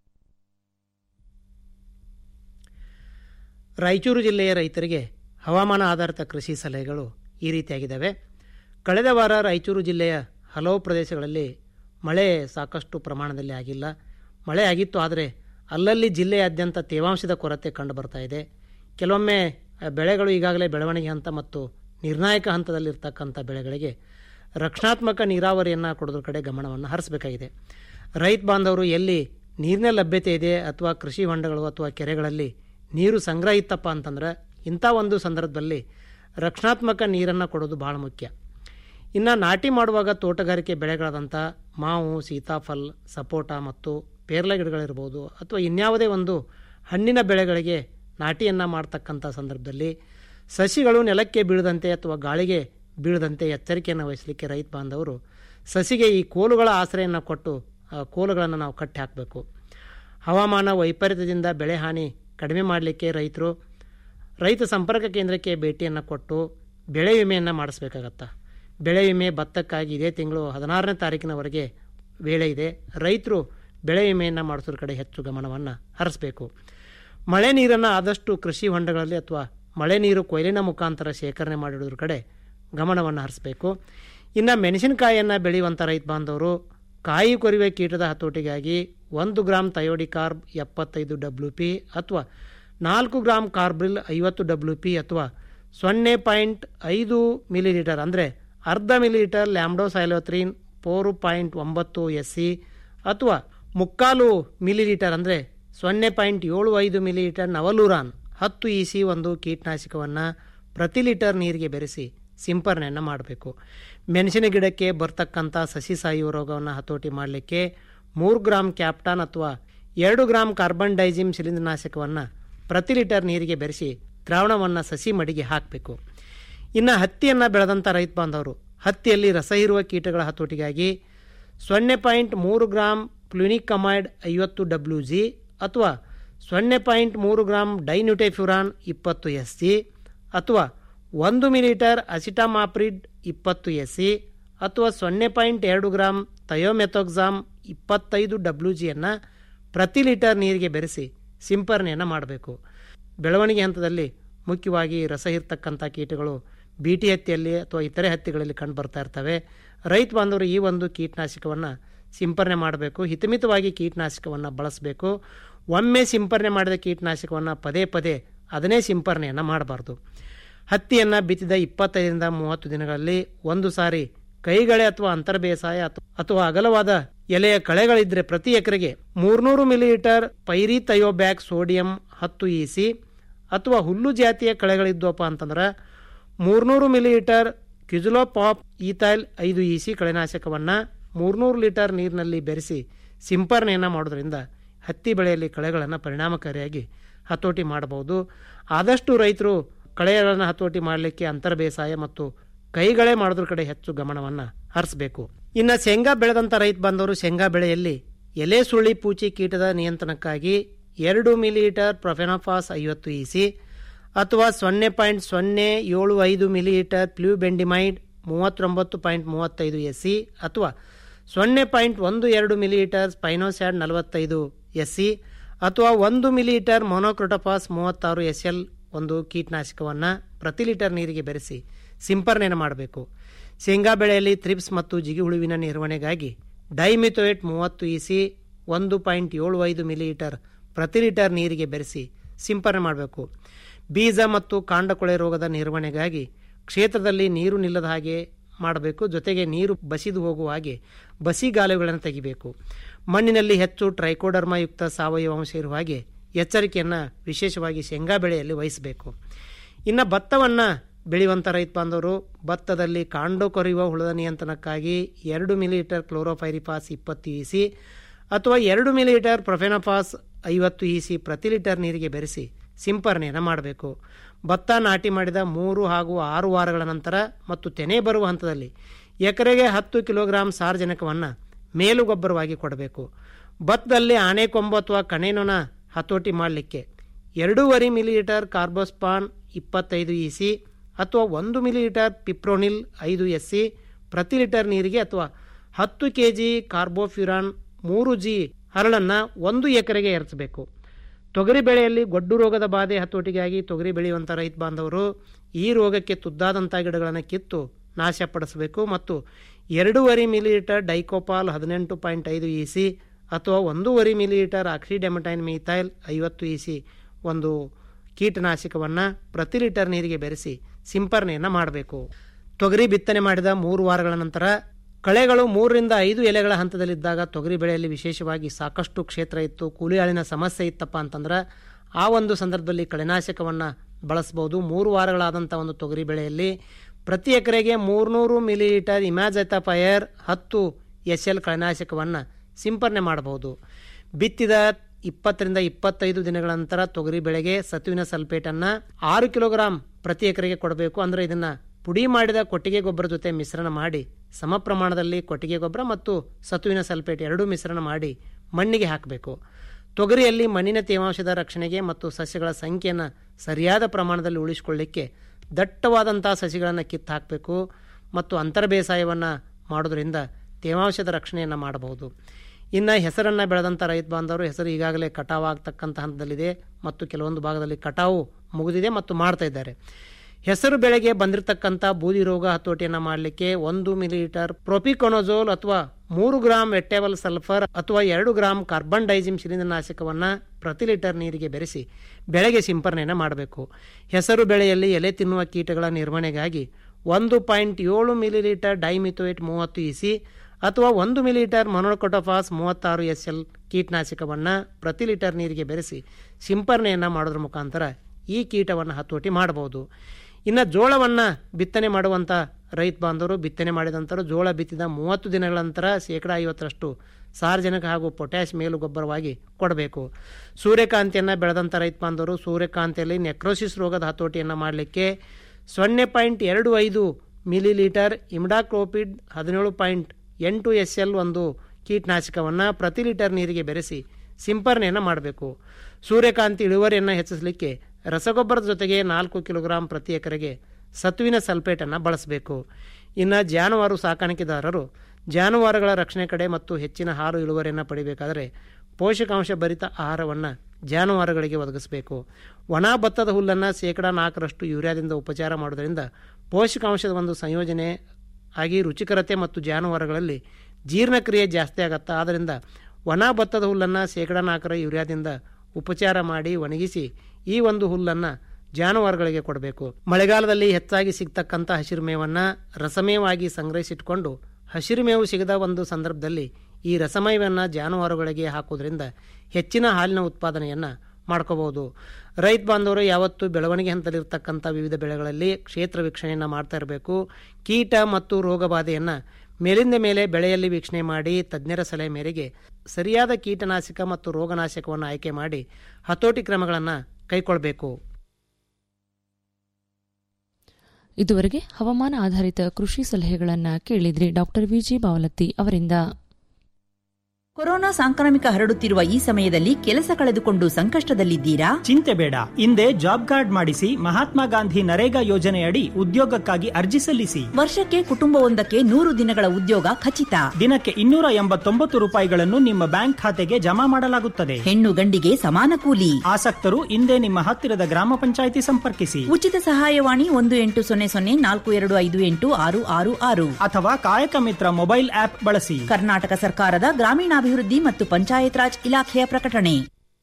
ರಾಯಚೂರು ಜಿಲ್ಲೆಯ ರೈತರಿಗೆ ಹವಾಮಾನ ಆಧಾರಿತ ಕೃಷಿ ಸಲಹೆಗಳು ಈ ರೀತಿಯಾಗಿದ್ದಾವೆ ಕಳೆದ ವಾರ ರಾಯಚೂರು ಜಿಲ್ಲೆಯ ಹಲವು ಪ್ರದೇಶಗಳಲ್ಲಿ ಮಳೆ ಸಾಕಷ್ಟು ಪ್ರಮಾಣದಲ್ಲಿ ಆಗಿಲ್ಲ ಮಳೆ ಆಗಿತ್ತು ಆದರೆ ಅಲ್ಲಲ್ಲಿ ಜಿಲ್ಲೆಯಾದ್ಯಂತ ತೇವಾಂಶದ ಕೊರತೆ ಕಂಡು ಬರ್ತಾ ಇದೆ ಕೆಲವೊಮ್ಮೆ ಆ, ಬೆಳೆಗಳು ಈಗಾಗಲೇ ಬೆಳವಣಿಗೆ ಹಂತ ಮತ್ತು ನಿರ್ಣಾಯಕ ಹಂತದಲ್ಲಿರ್ತಕ್ಕಂಥ ಬೆಳೆಗಳಿಗೆ ರಕ್ಷಣಾತ್ಮಕ ನೀರಾವರಿಯನ್ನು ಕೊಡೋದ್ರ ಕಡೆ ಗಮನವನ್ನು ಹರಿಸಬೇಕಾಗಿದೆ ರೈತ ಬಾಂಧವರು ಎಲ್ಲಿ ನೀರಿನ ಲಭ್ಯತೆ ಇದೆ ಅಥವಾ ಕೃಷಿ ಹೊಂಡಗಳು ಅಥವಾ ಕೆರೆಗಳಲ್ಲಿ ನೀರು ಸಂಗ್ರಹ ಇತ್ತಪ್ಪ ಅಂತಂದ್ರೆ ಇಂಥ ಒಂದು ಸಂದರ್ಭದಲ್ಲಿ ರಕ್ಷಣಾತ್ಮಕ ನೀರನ್ನು ಕೊಡೋದು ಭಾಳ ಮುಖ್ಯ ಇನ್ನು ನಾಟಿ ಮಾಡುವಾಗ ತೋಟಗಾರಿಕೆ ಬೆಳೆಗಳಾದಂಥ ಮಾವು ಸೀತಾಫಲ್ ಸಪೋಟ ಮತ್ತು ಪೇರ್ಲೆ ಗಿಡಗಳಿರ್ಬೋದು ಅಥವಾ ಇನ್ಯಾವುದೇ ಒಂದು ಹಣ್ಣಿನ ಬೆಳೆಗಳಿಗೆ ನಾಟಿಯನ್ನು ಮಾಡ್ತಕ್ಕಂಥ ಸಂದರ್ಭದಲ್ಲಿ ಸಸಿಗಳು ನೆಲಕ್ಕೆ ಬೀಳದಂತೆ ಅಥವಾ ಗಾಳಿಗೆ ಬೀಳದಂತೆ ಎಚ್ಚರಿಕೆಯನ್ನು ವಹಿಸಲಿಕ್ಕೆ ರೈತ ಬಾಂಧವರು ಸಸಿಗೆ ಈ ಕೋಲುಗಳ ಆಶ್ರಯನ್ನು ಕೊಟ್ಟು ಆ ಕೋಲುಗಳನ್ನು ನಾವು ಕಟ್ಟಿ ಹಾಕಬೇಕು ಹವಾಮಾನ ವೈಪರೀತ್ಯದಿಂದ ಬೆಳೆ ಹಾನಿ ಕಡಿಮೆ ಮಾಡಲಿಕ್ಕೆ ರೈತರು ರೈತ ಸಂಪರ್ಕ ಕೇಂದ್ರಕ್ಕೆ ಭೇಟಿಯನ್ನು ಕೊಟ್ಟು ಬೆಳೆ ವಿಮೆಯನ್ನು ಮಾಡಿಸ್ಬೇಕಾಗತ್ತೆ ಬೆಳೆ ವಿಮೆ ಭತ್ತಕ್ಕಾಗಿ ಇದೇ ತಿಂಗಳು ಹದಿನಾರನೇ ತಾರೀಕಿನವರೆಗೆ ವೇಳೆ ಇದೆ ರೈತರು ಬೆಳೆ ವಿಮೆಯನ್ನು ಮಾಡಿಸೋದ್ರ ಕಡೆ ಹೆಚ್ಚು ಗಮನವನ್ನು ಹರಿಸಬೇಕು ಮಳೆ ನೀರನ್ನು ಆದಷ್ಟು ಕೃಷಿ ಹೊಂಡಗಳಲ್ಲಿ ಅಥವಾ ಮಳೆ ನೀರು ಕೊಯ್ಲಿನ ಮುಖಾಂತರ ಶೇಖರಣೆ ಮಾಡಿಡೋದ್ರ ಕಡೆ ಗಮನವನ್ನು ಹರಿಸಬೇಕು ಇನ್ನು ಮೆಣಸಿನಕಾಯಿಯನ್ನು ಬೆಳೆಯುವಂಥ ರೈತ ಬಾಂಧವರು ಕಾಯಿ ಕೊರಿವೆ ಕೀಟದ ಹತೋಟಿಗಾಗಿ ಒಂದು ಗ್ರಾಮ್ ತಯೋಡಿ ಕಾರ್ಬ್ ಎಪ್ಪತ್ತೈದು ಡಬ್ಲ್ಯೂ ಪಿ ಅಥವಾ ನಾಲ್ಕು ಗ್ರಾಮ್ ಕಾರ್ಬ್ರಿಲ್ ಐವತ್ತು ಡಬ್ಲ್ಯೂ ಪಿ ಅಥವಾ ಸೊನ್ನೆ ಪಾಯಿಂಟ್ ಐದು ಮಿಲಿಲೀಟರ್ ಅಂದರೆ ಅರ್ಧ ಮಿಲಿಲೀಟರ್ ಲ್ಯಾಮ್ಡೋಸೈಲೋತ್ರಿನ್ ಫೋರು ಪಾಯಿಂಟ್ ಒಂಬತ್ತು ಎಸ್ ಸಿ ಅಥವಾ ಮುಕ್ಕಾಲು ಮಿಲಿಲೀಟರ್ ಅಂದರೆ ಸೊನ್ನೆ ಪಾಯಿಂಟ್ ಏಳು ಐದು ಮಿಲಿಲೀಟರ್ ನವಲೂರಾನ್ ಹತ್ತು ಇ ಸಿ ಒಂದು ಕೀಟನಾಶಕವನ್ನು ಪ್ರತಿ ಲೀಟರ್ ನೀರಿಗೆ ಬೆರೆಸಿ ಸಿಂಪರಣೆಯನ್ನು ಮಾಡಬೇಕು ಮೆಣಸಿನ ಗಿಡಕ್ಕೆ ಬರ್ತಕ್ಕಂಥ ಸಸಿ ಸಾಯುವ ರೋಗವನ್ನು ಹತೋಟಿ ಮಾಡಲಿಕ್ಕೆ ಮೂರು ಗ್ರಾಮ್ ಕ್ಯಾಪ್ಟಾನ್ ಅಥವಾ ಎರಡು ಗ್ರಾಮ್ ಕಾರ್ಬನ್ ಡೈಜಿಮ್ ಶಿಲೀಂಧ್ರನಾಶಕವನ್ನು ಪ್ರತಿ ಲೀಟರ್ ನೀರಿಗೆ ಬೆರೆಸಿ ದ್ರಾವಣವನ್ನು ಸಸಿ ಮಡಿಗೆ ಹಾಕಬೇಕು ಇನ್ನು ಹತ್ತಿಯನ್ನು ಬೆಳೆದಂಥ ರೈತ ಬಾಂಧವರು ಹತ್ತಿಯಲ್ಲಿ ರಸ ಇರುವ ಕೀಟಗಳ ಹತೋಟಿಗಾಗಿ ಸೊನ್ನೆ ಪಾಯಿಂಟ್ ಮೂರು ಗ್ರಾಮ್ ಪ್ಲುನಿಕಮೈಡ್ ಐವತ್ತು ಡಬ್ಲ್ಯೂ ಜಿ ಅಥವಾ ಸೊನ್ನೆ ಪಾಯಿಂಟ್ ಮೂರು ಗ್ರಾಮ್ ಡೈನ್ಯೂಟೆಫ್ಯುರಾನ್ ಇಪ್ಪತ್ತು ಎಸ್ ಸಿ ಅಥವಾ ಒಂದು ಮಿಲಿಟರ್ ಅಸಿಟಾಮಾಪ್ರಿಡ್ ಇಪ್ಪತ್ತು ಎಸ್ ಸಿ ಅಥವಾ ಸೊನ್ನೆ ಪಾಯಿಂಟ್ ಎರಡು ಗ್ರಾಮ್ ಥಯೋಮೆಥೋಕ್ಸಾಮ್ ಇಪ್ಪತ್ತೈದು ಡಬ್ಲ್ಯೂ ಜಿಯನ್ನು ಪ್ರತಿ ಲೀಟರ್ ನೀರಿಗೆ ಬೆರೆಸಿ ಸಿಂಪರಣೆಯನ್ನು ಮಾಡಬೇಕು ಬೆಳವಣಿಗೆ ಹಂತದಲ್ಲಿ ಮುಖ್ಯವಾಗಿ ರಸ ಇರ್ತಕ್ಕಂಥ ಕೀಟಗಳು ಬೀಟಿ ಹತ್ತಿಯಲ್ಲಿ ಅಥವಾ ಇತರೆ ಹತ್ತಿಗಳಲ್ಲಿ ಕಂಡು ಬರ್ತಾ ಇರ್ತವೆ ರೈತ ಬಾಂಧವರು ಈ ಒಂದು ಕೀಟನಾಶಕವನ್ನು ಸಿಂಪರಣೆ ಮಾಡಬೇಕು ಹಿತಮಿತವಾಗಿ ಕೀಟನಾಶಕವನ್ನು ಬಳಸಬೇಕು ಒಮ್ಮೆ ಸಿಂಪರಣೆ ಮಾಡಿದ ಕೀಟನಾಶಕವನ್ನು ಪದೇ ಪದೇ ಅದನ್ನೇ ಸಿಂಪರಣೆಯನ್ನು ಮಾಡಬಾರ್ದು ಹತ್ತಿಯನ್ನು ಬಿತ್ತಿದ ಇಪ್ಪತ್ತೈದರಿಂದ ಮೂವತ್ತು ದಿನಗಳಲ್ಲಿ ಒಂದು ಸಾರಿ ಕೈಗಳೆ ಅಥವಾ ಅಂತರ ಬೇಸಾಯ ಅಥ್- ಅಥವಾ ಅಗಲವಾದ ಎಲೆಯ ಕಳೆಗಳಿದ್ರೆ ಪ್ರತಿ ಎಕರೆಗೆ ಮೂರ್ನೂರು ಮಿಲಿಲೀಟರ್ ಪೈರಿ ತಯೋಬ್ಯಾಕ್ ಸೋಡಿಯಂ ಹತ್ತು ಇ ಸಿ ಅಥವಾ ಹುಲ್ಲು ಜಾತಿಯ ಕಳೆಗಳಿದ್ವಪ್ಪ ಅಂತಂದ್ರೆ ಮೂರ್ನೂರು ಮಿಲಿಲೀಟರ್ ಕ್ಯುಜುಲೋಪಾಪ್ ಈಥೈಲ್ ಐದು ಇ ಸಿ ಕಳೆನಾಶಕವನ್ನು ಮೂರ್ನೂರು ಲೀಟರ್ ನೀರಿನಲ್ಲಿ ಬೆರೆಸಿ ಸಿಂಪರಣೆಯನ್ನು ಮಾಡೋದ್ರಿಂದ ಹತ್ತಿ ಬೆಳೆಯಲ್ಲಿ ಕಳೆಗಳನ್ನು ಪರಿಣಾಮಕಾರಿಯಾಗಿ ಹತೋಟಿ ಮಾಡಬಹುದು ಆದಷ್ಟು ರೈತರು ಕಳೆಗಳನ್ನು ಹತೋಟಿ ಮಾಡಲಿಕ್ಕೆ ಅಂತರ ಬೇಸಾಯ ಮತ್ತು ಕೈಗಳೇ ಮಾಡೋದ್ರ ಕಡೆ ಹೆಚ್ಚು ಗಮನವನ್ನು ಹರಿಸಬೇಕು ಇನ್ನು ಶೇಂಗಾ ಬೆಳೆದಂಥ ರೈತ ಬಂದವರು ಶೇಂಗಾ ಬೆಳೆಯಲ್ಲಿ ಎಲೆ ಸುಳ್ಳಿ ಪೂಚಿ ಕೀಟದ ನಿಯಂತ್ರಣಕ್ಕಾಗಿ ಎರಡು ಮಿಲಿಲೀಟರ್ ಪ್ರೊಫೆನೋಫಾಸ್ ಐವತ್ತು ಇ ಸಿ ಅಥವಾ ಸೊನ್ನೆ ಪಾಯಿಂಟ್ ಸೊನ್ನೆ ಏಳು ಐದು ಮಿಲಿಲೀಟರ್ ಪ್ಲ್ಯೂಬೆಂಡಿಮೈಡ್ ಮೂವತ್ತೊಂಬತ್ತು ಪಾಯಿಂಟ್ ಮೂವತ್ತೈದು ಎಸ್ ಸಿ ಅಥವಾ ಸೊನ್ನೆ ಪಾಯಿಂಟ್ ಒಂದು ಎರಡು ಮಿಲಿಲೀಟರ್ ಸ್ಪೈನೋಸ್ಯಾಡ್ ನಲವತ್ತೈದು ಎಸ್ ಸಿ ಅಥವಾ ಒಂದು ಮಿಲಿಲೀಟರ್ ಮೊನೋಕ್ರೋಟೋಪಾಸ್ ಮೂವತ್ತಾರು ಎಸ್ ಎಲ್ ಒಂದು ಕೀಟನಾಶಕವನ್ನು ಪ್ರತಿ ಲೀಟರ್ ನೀರಿಗೆ ಬೆರೆಸಿ ಸಿಂಪರಣೆಯನ್ನು ಮಾಡಬೇಕು ಶೇಂಗಾ ಬೆಳೆಯಲ್ಲಿ ಥ್ರಿಪ್ಸ್ ಮತ್ತು ಜಿಗಿಹುಳುವಿನ ನಿರ್ವಹಣೆಗಾಗಿ ಡೈಮಿಥೋಯೇಟ್ ಮೂವತ್ತು ಇಸಿ ಒಂದು ಪಾಯಿಂಟ್ ಏಳು ಐದು ಮಿಲಿಲೀಟರ್ ಪ್ರತಿ ಲೀಟರ್ ನೀರಿಗೆ ಬೆರೆಸಿ ಸಿಂಪರಣೆ ಮಾಡಬೇಕು ಬೀಜ ಮತ್ತು ಕಾಂಡಕೊಳೆ ರೋಗದ ನಿರ್ವಹಣೆಗಾಗಿ ಕ್ಷೇತ್ರದಲ್ಲಿ ನೀರು ನಿಲ್ಲದ ಹಾಗೆ ಮಾಡಬೇಕು ಜೊತೆಗೆ ನೀರು ಬಸಿದು ಹೋಗುವ ಹಾಗೆ ಬಸಿಗಾಲುಗಳನ್ನು ತೆಗಿಬೇಕು ಮಣ್ಣಿನಲ್ಲಿ ಹೆಚ್ಚು ಟ್ರೈಕೋಡರ್ಮಾ ಯುಕ್ತ ಸಾವಯವ ಅಂಶ ಇರುವ ಹಾಗೆ ಎಚ್ಚರಿಕೆಯನ್ನು ವಿಶೇಷವಾಗಿ ಶೇಂಗಾ ಬೆಳೆಯಲ್ಲಿ ವಹಿಸಬೇಕು ಇನ್ನು ಭತ್ತವನ್ನು ಬೆಳೆಯುವಂಥ ರೈತ ಬಾಂಧವರು ಭತ್ತದಲ್ಲಿ ಕಾಂಡು ಕೊರೆಯುವ ಹುಳದ ನಿಯಂತ್ರಣಕ್ಕಾಗಿ ಎರಡು ಮಿಲಿಲೀಟರ್ ಕ್ಲೋರೋಫೈರಿಫಾಸ್ ಇಪ್ಪತ್ತು ಇಸಿ ಅಥವಾ ಎರಡು ಮಿಲಿಲೀಟರ್ ಪ್ರೊಫೆನಫಾಸ್ ಐವತ್ತು ಇಸಿ ಪ್ರತಿ ಲೀಟರ್ ನೀರಿಗೆ ಬೆರೆಸಿ ಸಿಂಪರಣೆಯನ್ನು ಮಾಡಬೇಕು ಭತ್ತ ನಾಟಿ ಮಾಡಿದ ಮೂರು ಹಾಗೂ ಆರು ವಾರಗಳ ನಂತರ ಮತ್ತು ತೆನೆ ಬರುವ ಹಂತದಲ್ಲಿ ಎಕರೆಗೆ ಹತ್ತು ಕಿಲೋಗ್ರಾಂ ಸಾರಜನಕವನ್ನು ಮೇಲುಗೊಬ್ಬರವಾಗಿ ಕೊಡಬೇಕು ಭತ್ತದಲ್ಲಿ ಆನೆಕೊಂಬು ಅಥವಾ ಕಣೇನೊನ ಹತೋಟಿ ಮಾಡಲಿಕ್ಕೆ ಎರಡೂವರೆ ಮಿಲಿಲೀಟರ್ ಕಾರ್ಬೋಸ್ಪಾನ್ ಇಪ್ಪತ್ತೈದು ಇ ಸಿ ಅಥವಾ ಒಂದು ಮಿಲಿಲೀಟರ್ ಪಿಪ್ರೋನಿಲ್ ಐದು ಎಸ್ ಸಿ ಪ್ರತಿ ಲೀಟರ್ ನೀರಿಗೆ ಅಥವಾ ಹತ್ತು ಕೆ ಜಿ ಕಾರ್ಬೋಫ್ಯುರಾನ್ ಮೂರು ಜಿ ಹರಳನ್ನು ಒಂದು ಎಕರೆಗೆ ಎರಚಬೇಕು ತೊಗರಿ ಬೆಳೆಯಲ್ಲಿ ಗೊಡ್ಡು ರೋಗದ ಬಾಧೆ ಹತೋಟಿಗಾಗಿ ತೊಗರಿ ಬೆಳೆಯುವಂಥ ರೈತ ಬಾಂಧವರು ಈ ರೋಗಕ್ಕೆ ತುದ್ದಾದಂಥ ಗಿಡಗಳನ್ನು ಕಿತ್ತು ನಾಶಪಡಿಸಬೇಕು ಮತ್ತು ಎರಡೂವರೆ ಮಿಲಿಲೀಟರ್ ಡೈಕೋಪಾಲ್ ಹದಿನೆಂಟು ಪಾಯಿಂಟ್ ಐದು ಇ ಸಿ ಅಥವಾ ಒಂದೂವರೆ ಮಿಲಿಲೀಟರ್ ಆಕ್ಸಿಡೆಮಟೈನ್ ಮೀಥೈಲ್ ಐವತ್ತು ಇ ಸಿ ಒಂದು ಕೀಟನಾಶಕವನ್ನು ಪ್ರತಿ ಲೀಟರ್ ನೀರಿಗೆ ಬೆರೆಸಿ ಸಿಂಪರಣೆಯನ್ನು ಮಾಡಬೇಕು ತೊಗರಿ ಬಿತ್ತನೆ ಮಾಡಿದ ಮೂರು ವಾರಗಳ ನಂತರ ಕಳೆಗಳು ಮೂರರಿಂದ ಐದು ಎಲೆಗಳ ಹಂತದಲ್ಲಿದ್ದಾಗ ತೊಗರಿ ಬೆಳೆಯಲ್ಲಿ ವಿಶೇಷವಾಗಿ ಸಾಕಷ್ಟು ಕ್ಷೇತ್ರ ಇತ್ತು ಕೂಲಿ ಆಳಿನ ಸಮಸ್ಯೆ ಇತ್ತಪ್ಪ ಅಂತಂದ್ರೆ ಆ ಒಂದು ಸಂದರ್ಭದಲ್ಲಿ ಕಳೆನಾಶಕವನ್ನು ಬಳಸ್ಬೋದು ಮೂರು ವಾರಗಳಾದಂಥ ಒಂದು ತೊಗರಿ ಬೆಳೆಯಲ್ಲಿ ಪ್ರತಿ ಎಕರೆಗೆ ಮೂರ್ನೂರು ಮಿಲಿಲೀಟರ್ ಇಮ್ಯಾಜೈತಾಫೈರ್ ಹತ್ತು ಎಸ್ ಎಲ್ ಕಳೆನಾಶಕವನ್ನು ಸಿಂಪರಣೆ ಮಾಡಬಹುದು ಬಿತ್ತಿದ ಇಪ್ಪತ್ತರಿಂದ ಇಪ್ಪತ್ತೈದು ದಿನಗಳ ನಂತರ ತೊಗರಿ ಬೆಳೆಗೆ ಸತುವಿನ ಸಲ್ಫೇಟನ್ನು ಆರು ಕಿಲೋಗ್ರಾಂ ಪ್ರತಿ ಎಕರೆಗೆ ಕೊಡಬೇಕು ಅಂದರೆ ಇದನ್ನು ಪುಡಿ ಮಾಡಿದ ಕೊಟ್ಟಿಗೆ ಗೊಬ್ಬರ ಜೊತೆ ಮಿಶ್ರಣ ಮಾಡಿ ಸಮ ಪ್ರಮಾಣದಲ್ಲಿ ಕೊಟ್ಟಿಗೆ ಗೊಬ್ಬರ ಮತ್ತು ಸತುವಿನ ಸಲ್ಫೇಟ್ ಎರಡೂ ಮಿಶ್ರಣ ಮಾಡಿ ಮಣ್ಣಿಗೆ ಹಾಕಬೇಕು ತೊಗರಿಯಲ್ಲಿ ಮಣ್ಣಿನ ತೇವಾಂಶದ ರಕ್ಷಣೆಗೆ ಮತ್ತು ಸಸ್ಯಗಳ ಸಂಖ್ಯೆಯನ್ನು ಸರಿಯಾದ ಪ್ರಮಾಣದಲ್ಲಿ ಉಳಿಸಿಕೊಳ್ಳಿಕ್ಕೆ ದಟ್ಟವಾದಂಥ ಸಸಿಗಳನ್ನು ಕಿತ್ತು ಹಾಕಬೇಕು ಮತ್ತು ಅಂತರ ಬೇಸಾಯವನ್ನು ಮಾಡೋದರಿಂದ ತೇವಾಂಶದ ರಕ್ಷಣೆಯನ್ನು ಮಾಡಬಹುದು ಇನ್ನು ಹೆಸರನ್ನು ಬೆಳೆದಂಥ ರೈತ ಬಾಂಧವರು ಹೆಸರು ಈಗಾಗಲೇ ಕಟಾವು ಆಗ್ತಕ್ಕಂಥ ಹಂತದಲ್ಲಿದೆ ಮತ್ತು ಕೆಲವೊಂದು ಭಾಗದಲ್ಲಿ ಕಟಾವು ಮುಗಿದಿದೆ ಮತ್ತು ಮಾಡ್ತಾ ಇದ್ದಾರೆ ಹೆಸರು ಬೆಳೆಗೆ ಬಂದಿರತಕ್ಕಂಥ ಬೂದಿ ರೋಗ ಹತೋಟಿಯನ್ನು ಮಾಡಲಿಕ್ಕೆ ಒಂದು ಮಿಲಿಲೀಟರ್ ಪ್ರೊಪಿಕೊನೋಜೋಲ್ ಅಥವಾ ಮೂರು ಗ್ರಾಂ ವೆಟ್ಟೇಬಲ್ ಸಲ್ಫರ್ ಅಥವಾ ಎರಡು ಗ್ರಾಂ ಕಾರ್ಬನ್ ಡೈಜಿಮ್ ಶಿಲೀಂಧ್ರನಾಶಕವನ್ನು ಪ್ರತಿ ಲೀಟರ್ ನೀರಿಗೆ ಬೆರೆಸಿ ಬೆಳೆಗೆ ಸಿಂಪರಣೆಯನ್ನು ಮಾಡಬೇಕು ಹೆಸರು ಬೆಳೆಯಲ್ಲಿ ಎಲೆ ತಿನ್ನುವ ಕೀಟಗಳ ನಿರ್ವಹಣೆಗಾಗಿ ಒಂದು ಪಾಯಿಂಟ್ ಏಳು ಮಿಲಿಲೀಟರ್ ಡೈಮಿಥೋಯೇಟ್ ಮೂವತ್ತು ಇಸಿ ಅಥವಾ ಒಂದು ಮಿಲಿಲೀಟರ್ ಮೊನೋಕೊಟೋಫಾಸ್ ಮೂವತ್ತಾರು ಎಸ್ ಎಲ್ ಕೀಟನಾಶಕವನ್ನು ಪ್ರತಿ ಲೀಟರ್ ನೀರಿಗೆ ಬೆರೆಸಿ ಸಿಂಪರಣೆಯನ್ನು ಮಾಡೋದ್ರ ಮುಖಾಂತರ ಈ ಕೀಟವನ್ನು ಹತೋಟಿ ಮಾಡಬಹುದು ಇನ್ನು ಜೋಳವನ್ನು ಬಿತ್ತನೆ ಮಾಡುವಂಥ ರೈತ ಬಾಂಧವರು ಬಿತ್ತನೆ ಮಾಡಿದ ನಂತರ ಜೋಳ ಬಿತ್ತಿದ ಮೂವತ್ತು ದಿನಗಳ ನಂತರ ಶೇಕಡ ಐವತ್ತರಷ್ಟು ಸಾರ್ವಜನಿಕ ಹಾಗೂ ಪೊಟ್ಯಾಶ್ ಮೇಲು ಗೊಬ್ಬರವಾಗಿ ಕೊಡಬೇಕು ಸೂರ್ಯಕಾಂತಿಯನ್ನು ಬೆಳೆದಂಥ ರೈತ ಬಾಂಧವರು ಸೂರ್ಯಕಾಂತಿಯಲ್ಲಿ ನೆಕ್ರೋಸಿಸ್ ರೋಗದ ಹತೋಟಿಯನ್ನು ಮಾಡಲಿಕ್ಕೆ ಸೊನ್ನೆ ಪಾಯಿಂಟ್ ಎರಡು ಐದು ಮಿಲಿಲೀಟರ್ ಇಮ್ಡಾಕ್ಲೋಪಿಡ್ ಹದಿನೇಳು ಪಾಯಿಂಟ್ ಎಂಟು ಎಸ್ ಎಲ್ ಒಂದು ಕೀಟನಾಶಕವನ್ನು ಪ್ರತಿ ಲೀಟರ್ ನೀರಿಗೆ ಬೆರೆಸಿ ಸಿಂಪರಣೆಯನ್ನು ಮಾಡಬೇಕು ಸೂರ್ಯಕಾಂತಿ ಇಳುವರಿಯನ್ನು ಹೆಚ್ಚಿಸಲಿಕ್ಕೆ ರಸಗೊಬ್ಬರದ ಜೊತೆಗೆ ನಾಲ್ಕು ಕಿಲೋಗ್ರಾಂ ಪ್ರತಿ ಎಕರೆಗೆ ಸತುವಿನ ಸಲ್ಫೇಟನ್ನು ಬಳಸಬೇಕು ಇನ್ನು ಜಾನುವಾರು ಸಾಕಾಣಿಕೆದಾರರು ಜಾನುವಾರುಗಳ ರಕ್ಷಣೆ ಕಡೆ ಮತ್ತು ಹೆಚ್ಚಿನ ಹಾಲು ಇಳುವರಿಯನ್ನು ಪಡಿಬೇಕಾದರೆ ಪೋಷಕಾಂಶ ಭರಿತ ಆಹಾರವನ್ನು ಜಾನುವಾರುಗಳಿಗೆ ಒದಗಿಸಬೇಕು ಒಣ ಭತ್ತದ ಹುಲ್ಲನ್ನು ಶೇಕಡ ನಾಲ್ಕರಷ್ಟು ಯೂರಿಯಾದಿಂದ ಉಪಚಾರ ಮಾಡೋದರಿಂದ ಪೋಷಕಾಂಶದ ಒಂದು ಸಂಯೋಜನೆ ಆಗಿ ರುಚಿಕರತೆ ಮತ್ತು ಜಾನುವಾರುಗಳಲ್ಲಿ ಜೀರ್ಣಕ್ರಿಯೆ ಜಾಸ್ತಿ ಆಗತ್ತೆ ಆದ್ದರಿಂದ ಒಣ ಭತ್ತದ ಹುಲ್ಲನ್ನು ಶೇಕಡ ನಾಲ್ಕರ ಯೂರಿಯಾದಿಂದ ಉಪಚಾರ ಮಾಡಿ ಒಣಗಿಸಿ ಈ ಒಂದು ಹುಲ್ಲನ್ನು ಜಾನುವಾರುಗಳಿಗೆ ಕೊಡಬೇಕು ಮಳೆಗಾಲದಲ್ಲಿ ಹೆಚ್ಚಾಗಿ ಸಿಗ್ತಕ್ಕಂಥ ಹಸಿರು ಮೇವನ್ನು ರಸಮೇವಾಗಿ ಸಂಗ್ರಹಿಸಿಟ್ಕೊಂಡು ಹಸಿರು ಮೇವು ಸಿಗದ ಒಂದು ಸಂದರ್ಭದಲ್ಲಿ ಈ ರಸಮಯವನ್ನು ಜಾನುವಾರುಗಳಿಗೆ ಹಾಕೋದ್ರಿಂದ ಹೆಚ್ಚಿನ ಹಾಲಿನ ಉತ್ಪಾದನೆಯನ್ನು ಮಾಡ್ಕೋಬಹುದು ರೈತ ಬಾಂಧವರು ಯಾವತ್ತೂ ಬೆಳವಣಿಗೆ ಹಂತದಲ್ಲಿರ್ತಕ್ಕಂಥ ವಿವಿಧ ಬೆಳೆಗಳಲ್ಲಿ ಕ್ಷೇತ್ರ ವೀಕ್ಷಣೆಯನ್ನು ಮಾಡ್ತಾ ಇರಬೇಕು ಕೀಟ ಮತ್ತು ರೋಗ ಬಾಧೆಯನ್ನು ಮೇಲಿಂದ ಮೇಲೆ ಬೆಳೆಯಲ್ಲಿ ವೀಕ್ಷಣೆ ಮಾಡಿ ತಜ್ಞರ ಸಲಹೆ ಮೇರೆಗೆ ಸರಿಯಾದ ಕೀಟನಾಶಕ ಮತ್ತು ರೋಗನಾಶಕವನ್ನು ಆಯ್ಕೆ ಮಾಡಿ ಹತೋಟಿ ಕ್ರಮಗಳನ್ನು ಕೈಗೊಳ್ಳಬೇಕು ಇದುವರೆಗೆ ಹವಾಮಾನ ಆಧಾರಿತ ಕೃಷಿ ಸಲಹೆಗಳನ್ನು ಕೇಳಿದ್ರಿ ಡಾಕ್ಟರ್ ವಿಜಿ ಬಾವಲತ್ತಿ ಅವರಿಂದ ಕೊರೋನಾ ಸಾಂಕ್ರಾಮಿಕ ಹರಡುತ್ತಿರುವ ಈ ಸಮಯದಲ್ಲಿ ಕೆಲಸ ಕಳೆದುಕೊಂಡು ಸಂಕಷ್ಟದಲ್ಲಿದ್ದೀರಾ ಚಿಂತೆ ಬೇಡ ಹಿಂದೆ ಜಾಬ್ ಕಾರ್ಡ್ ಮಾಡಿಸಿ ಮಹಾತ್ಮ ಗಾಂಧಿ ನರೇಗಾ ಯೋಜನೆಯಡಿ ಉದ್ಯೋಗಕ್ಕಾಗಿ ಅರ್ಜಿ ಸಲ್ಲಿಸಿ ವರ್ಷಕ್ಕೆ ಕುಟುಂಬವೊಂದಕ್ಕೆ ನೂರು ದಿನಗಳ ಉದ್ಯೋಗ ಖಚಿತ ದಿನಕ್ಕೆ ಇನ್ನೂರ ಎಂಬತ್ತೊಂಬತ್ತು ರೂಪಾಯಿಗಳನ್ನು ನಿಮ್ಮ ಬ್ಯಾಂಕ್ ಖಾತೆಗೆ ಜಮಾ ಮಾಡಲಾಗುತ್ತದೆ ಹೆಣ್ಣು ಗಂಡಿಗೆ ಸಮಾನ ಕೂಲಿ ಆಸಕ್ತರು ಹಿಂದೆ ನಿಮ್ಮ ಹತ್ತಿರದ ಗ್ರಾಮ ಪಂಚಾಯಿತಿ ಸಂಪರ್ಕಿಸಿ ಉಚಿತ ಸಹಾಯವಾಣಿ ಒಂದು ಎಂಟು ಸೊನ್ನೆ ಸೊನ್ನೆ ನಾಲ್ಕು ಎರಡು ಐದು ಎಂಟು ಆರು ಆರು ಆರು ಅಥವಾ ಕಾಯಕ ಮಿತ್ರ ಮೊಬೈಲ್ ಆಪ್ ಬಳಸಿ ಕರ್ನಾಟಕ ಸರ್ಕಾರದ ಗ್ರಾಮೀಣಾಭಿವೃದ್ಧಿ ಮತ್ತು ಪಂಚಾಯತ್ ರಾಜ್ ಇಲಾಖೆಯ ಪ್ರಕಟಣೆ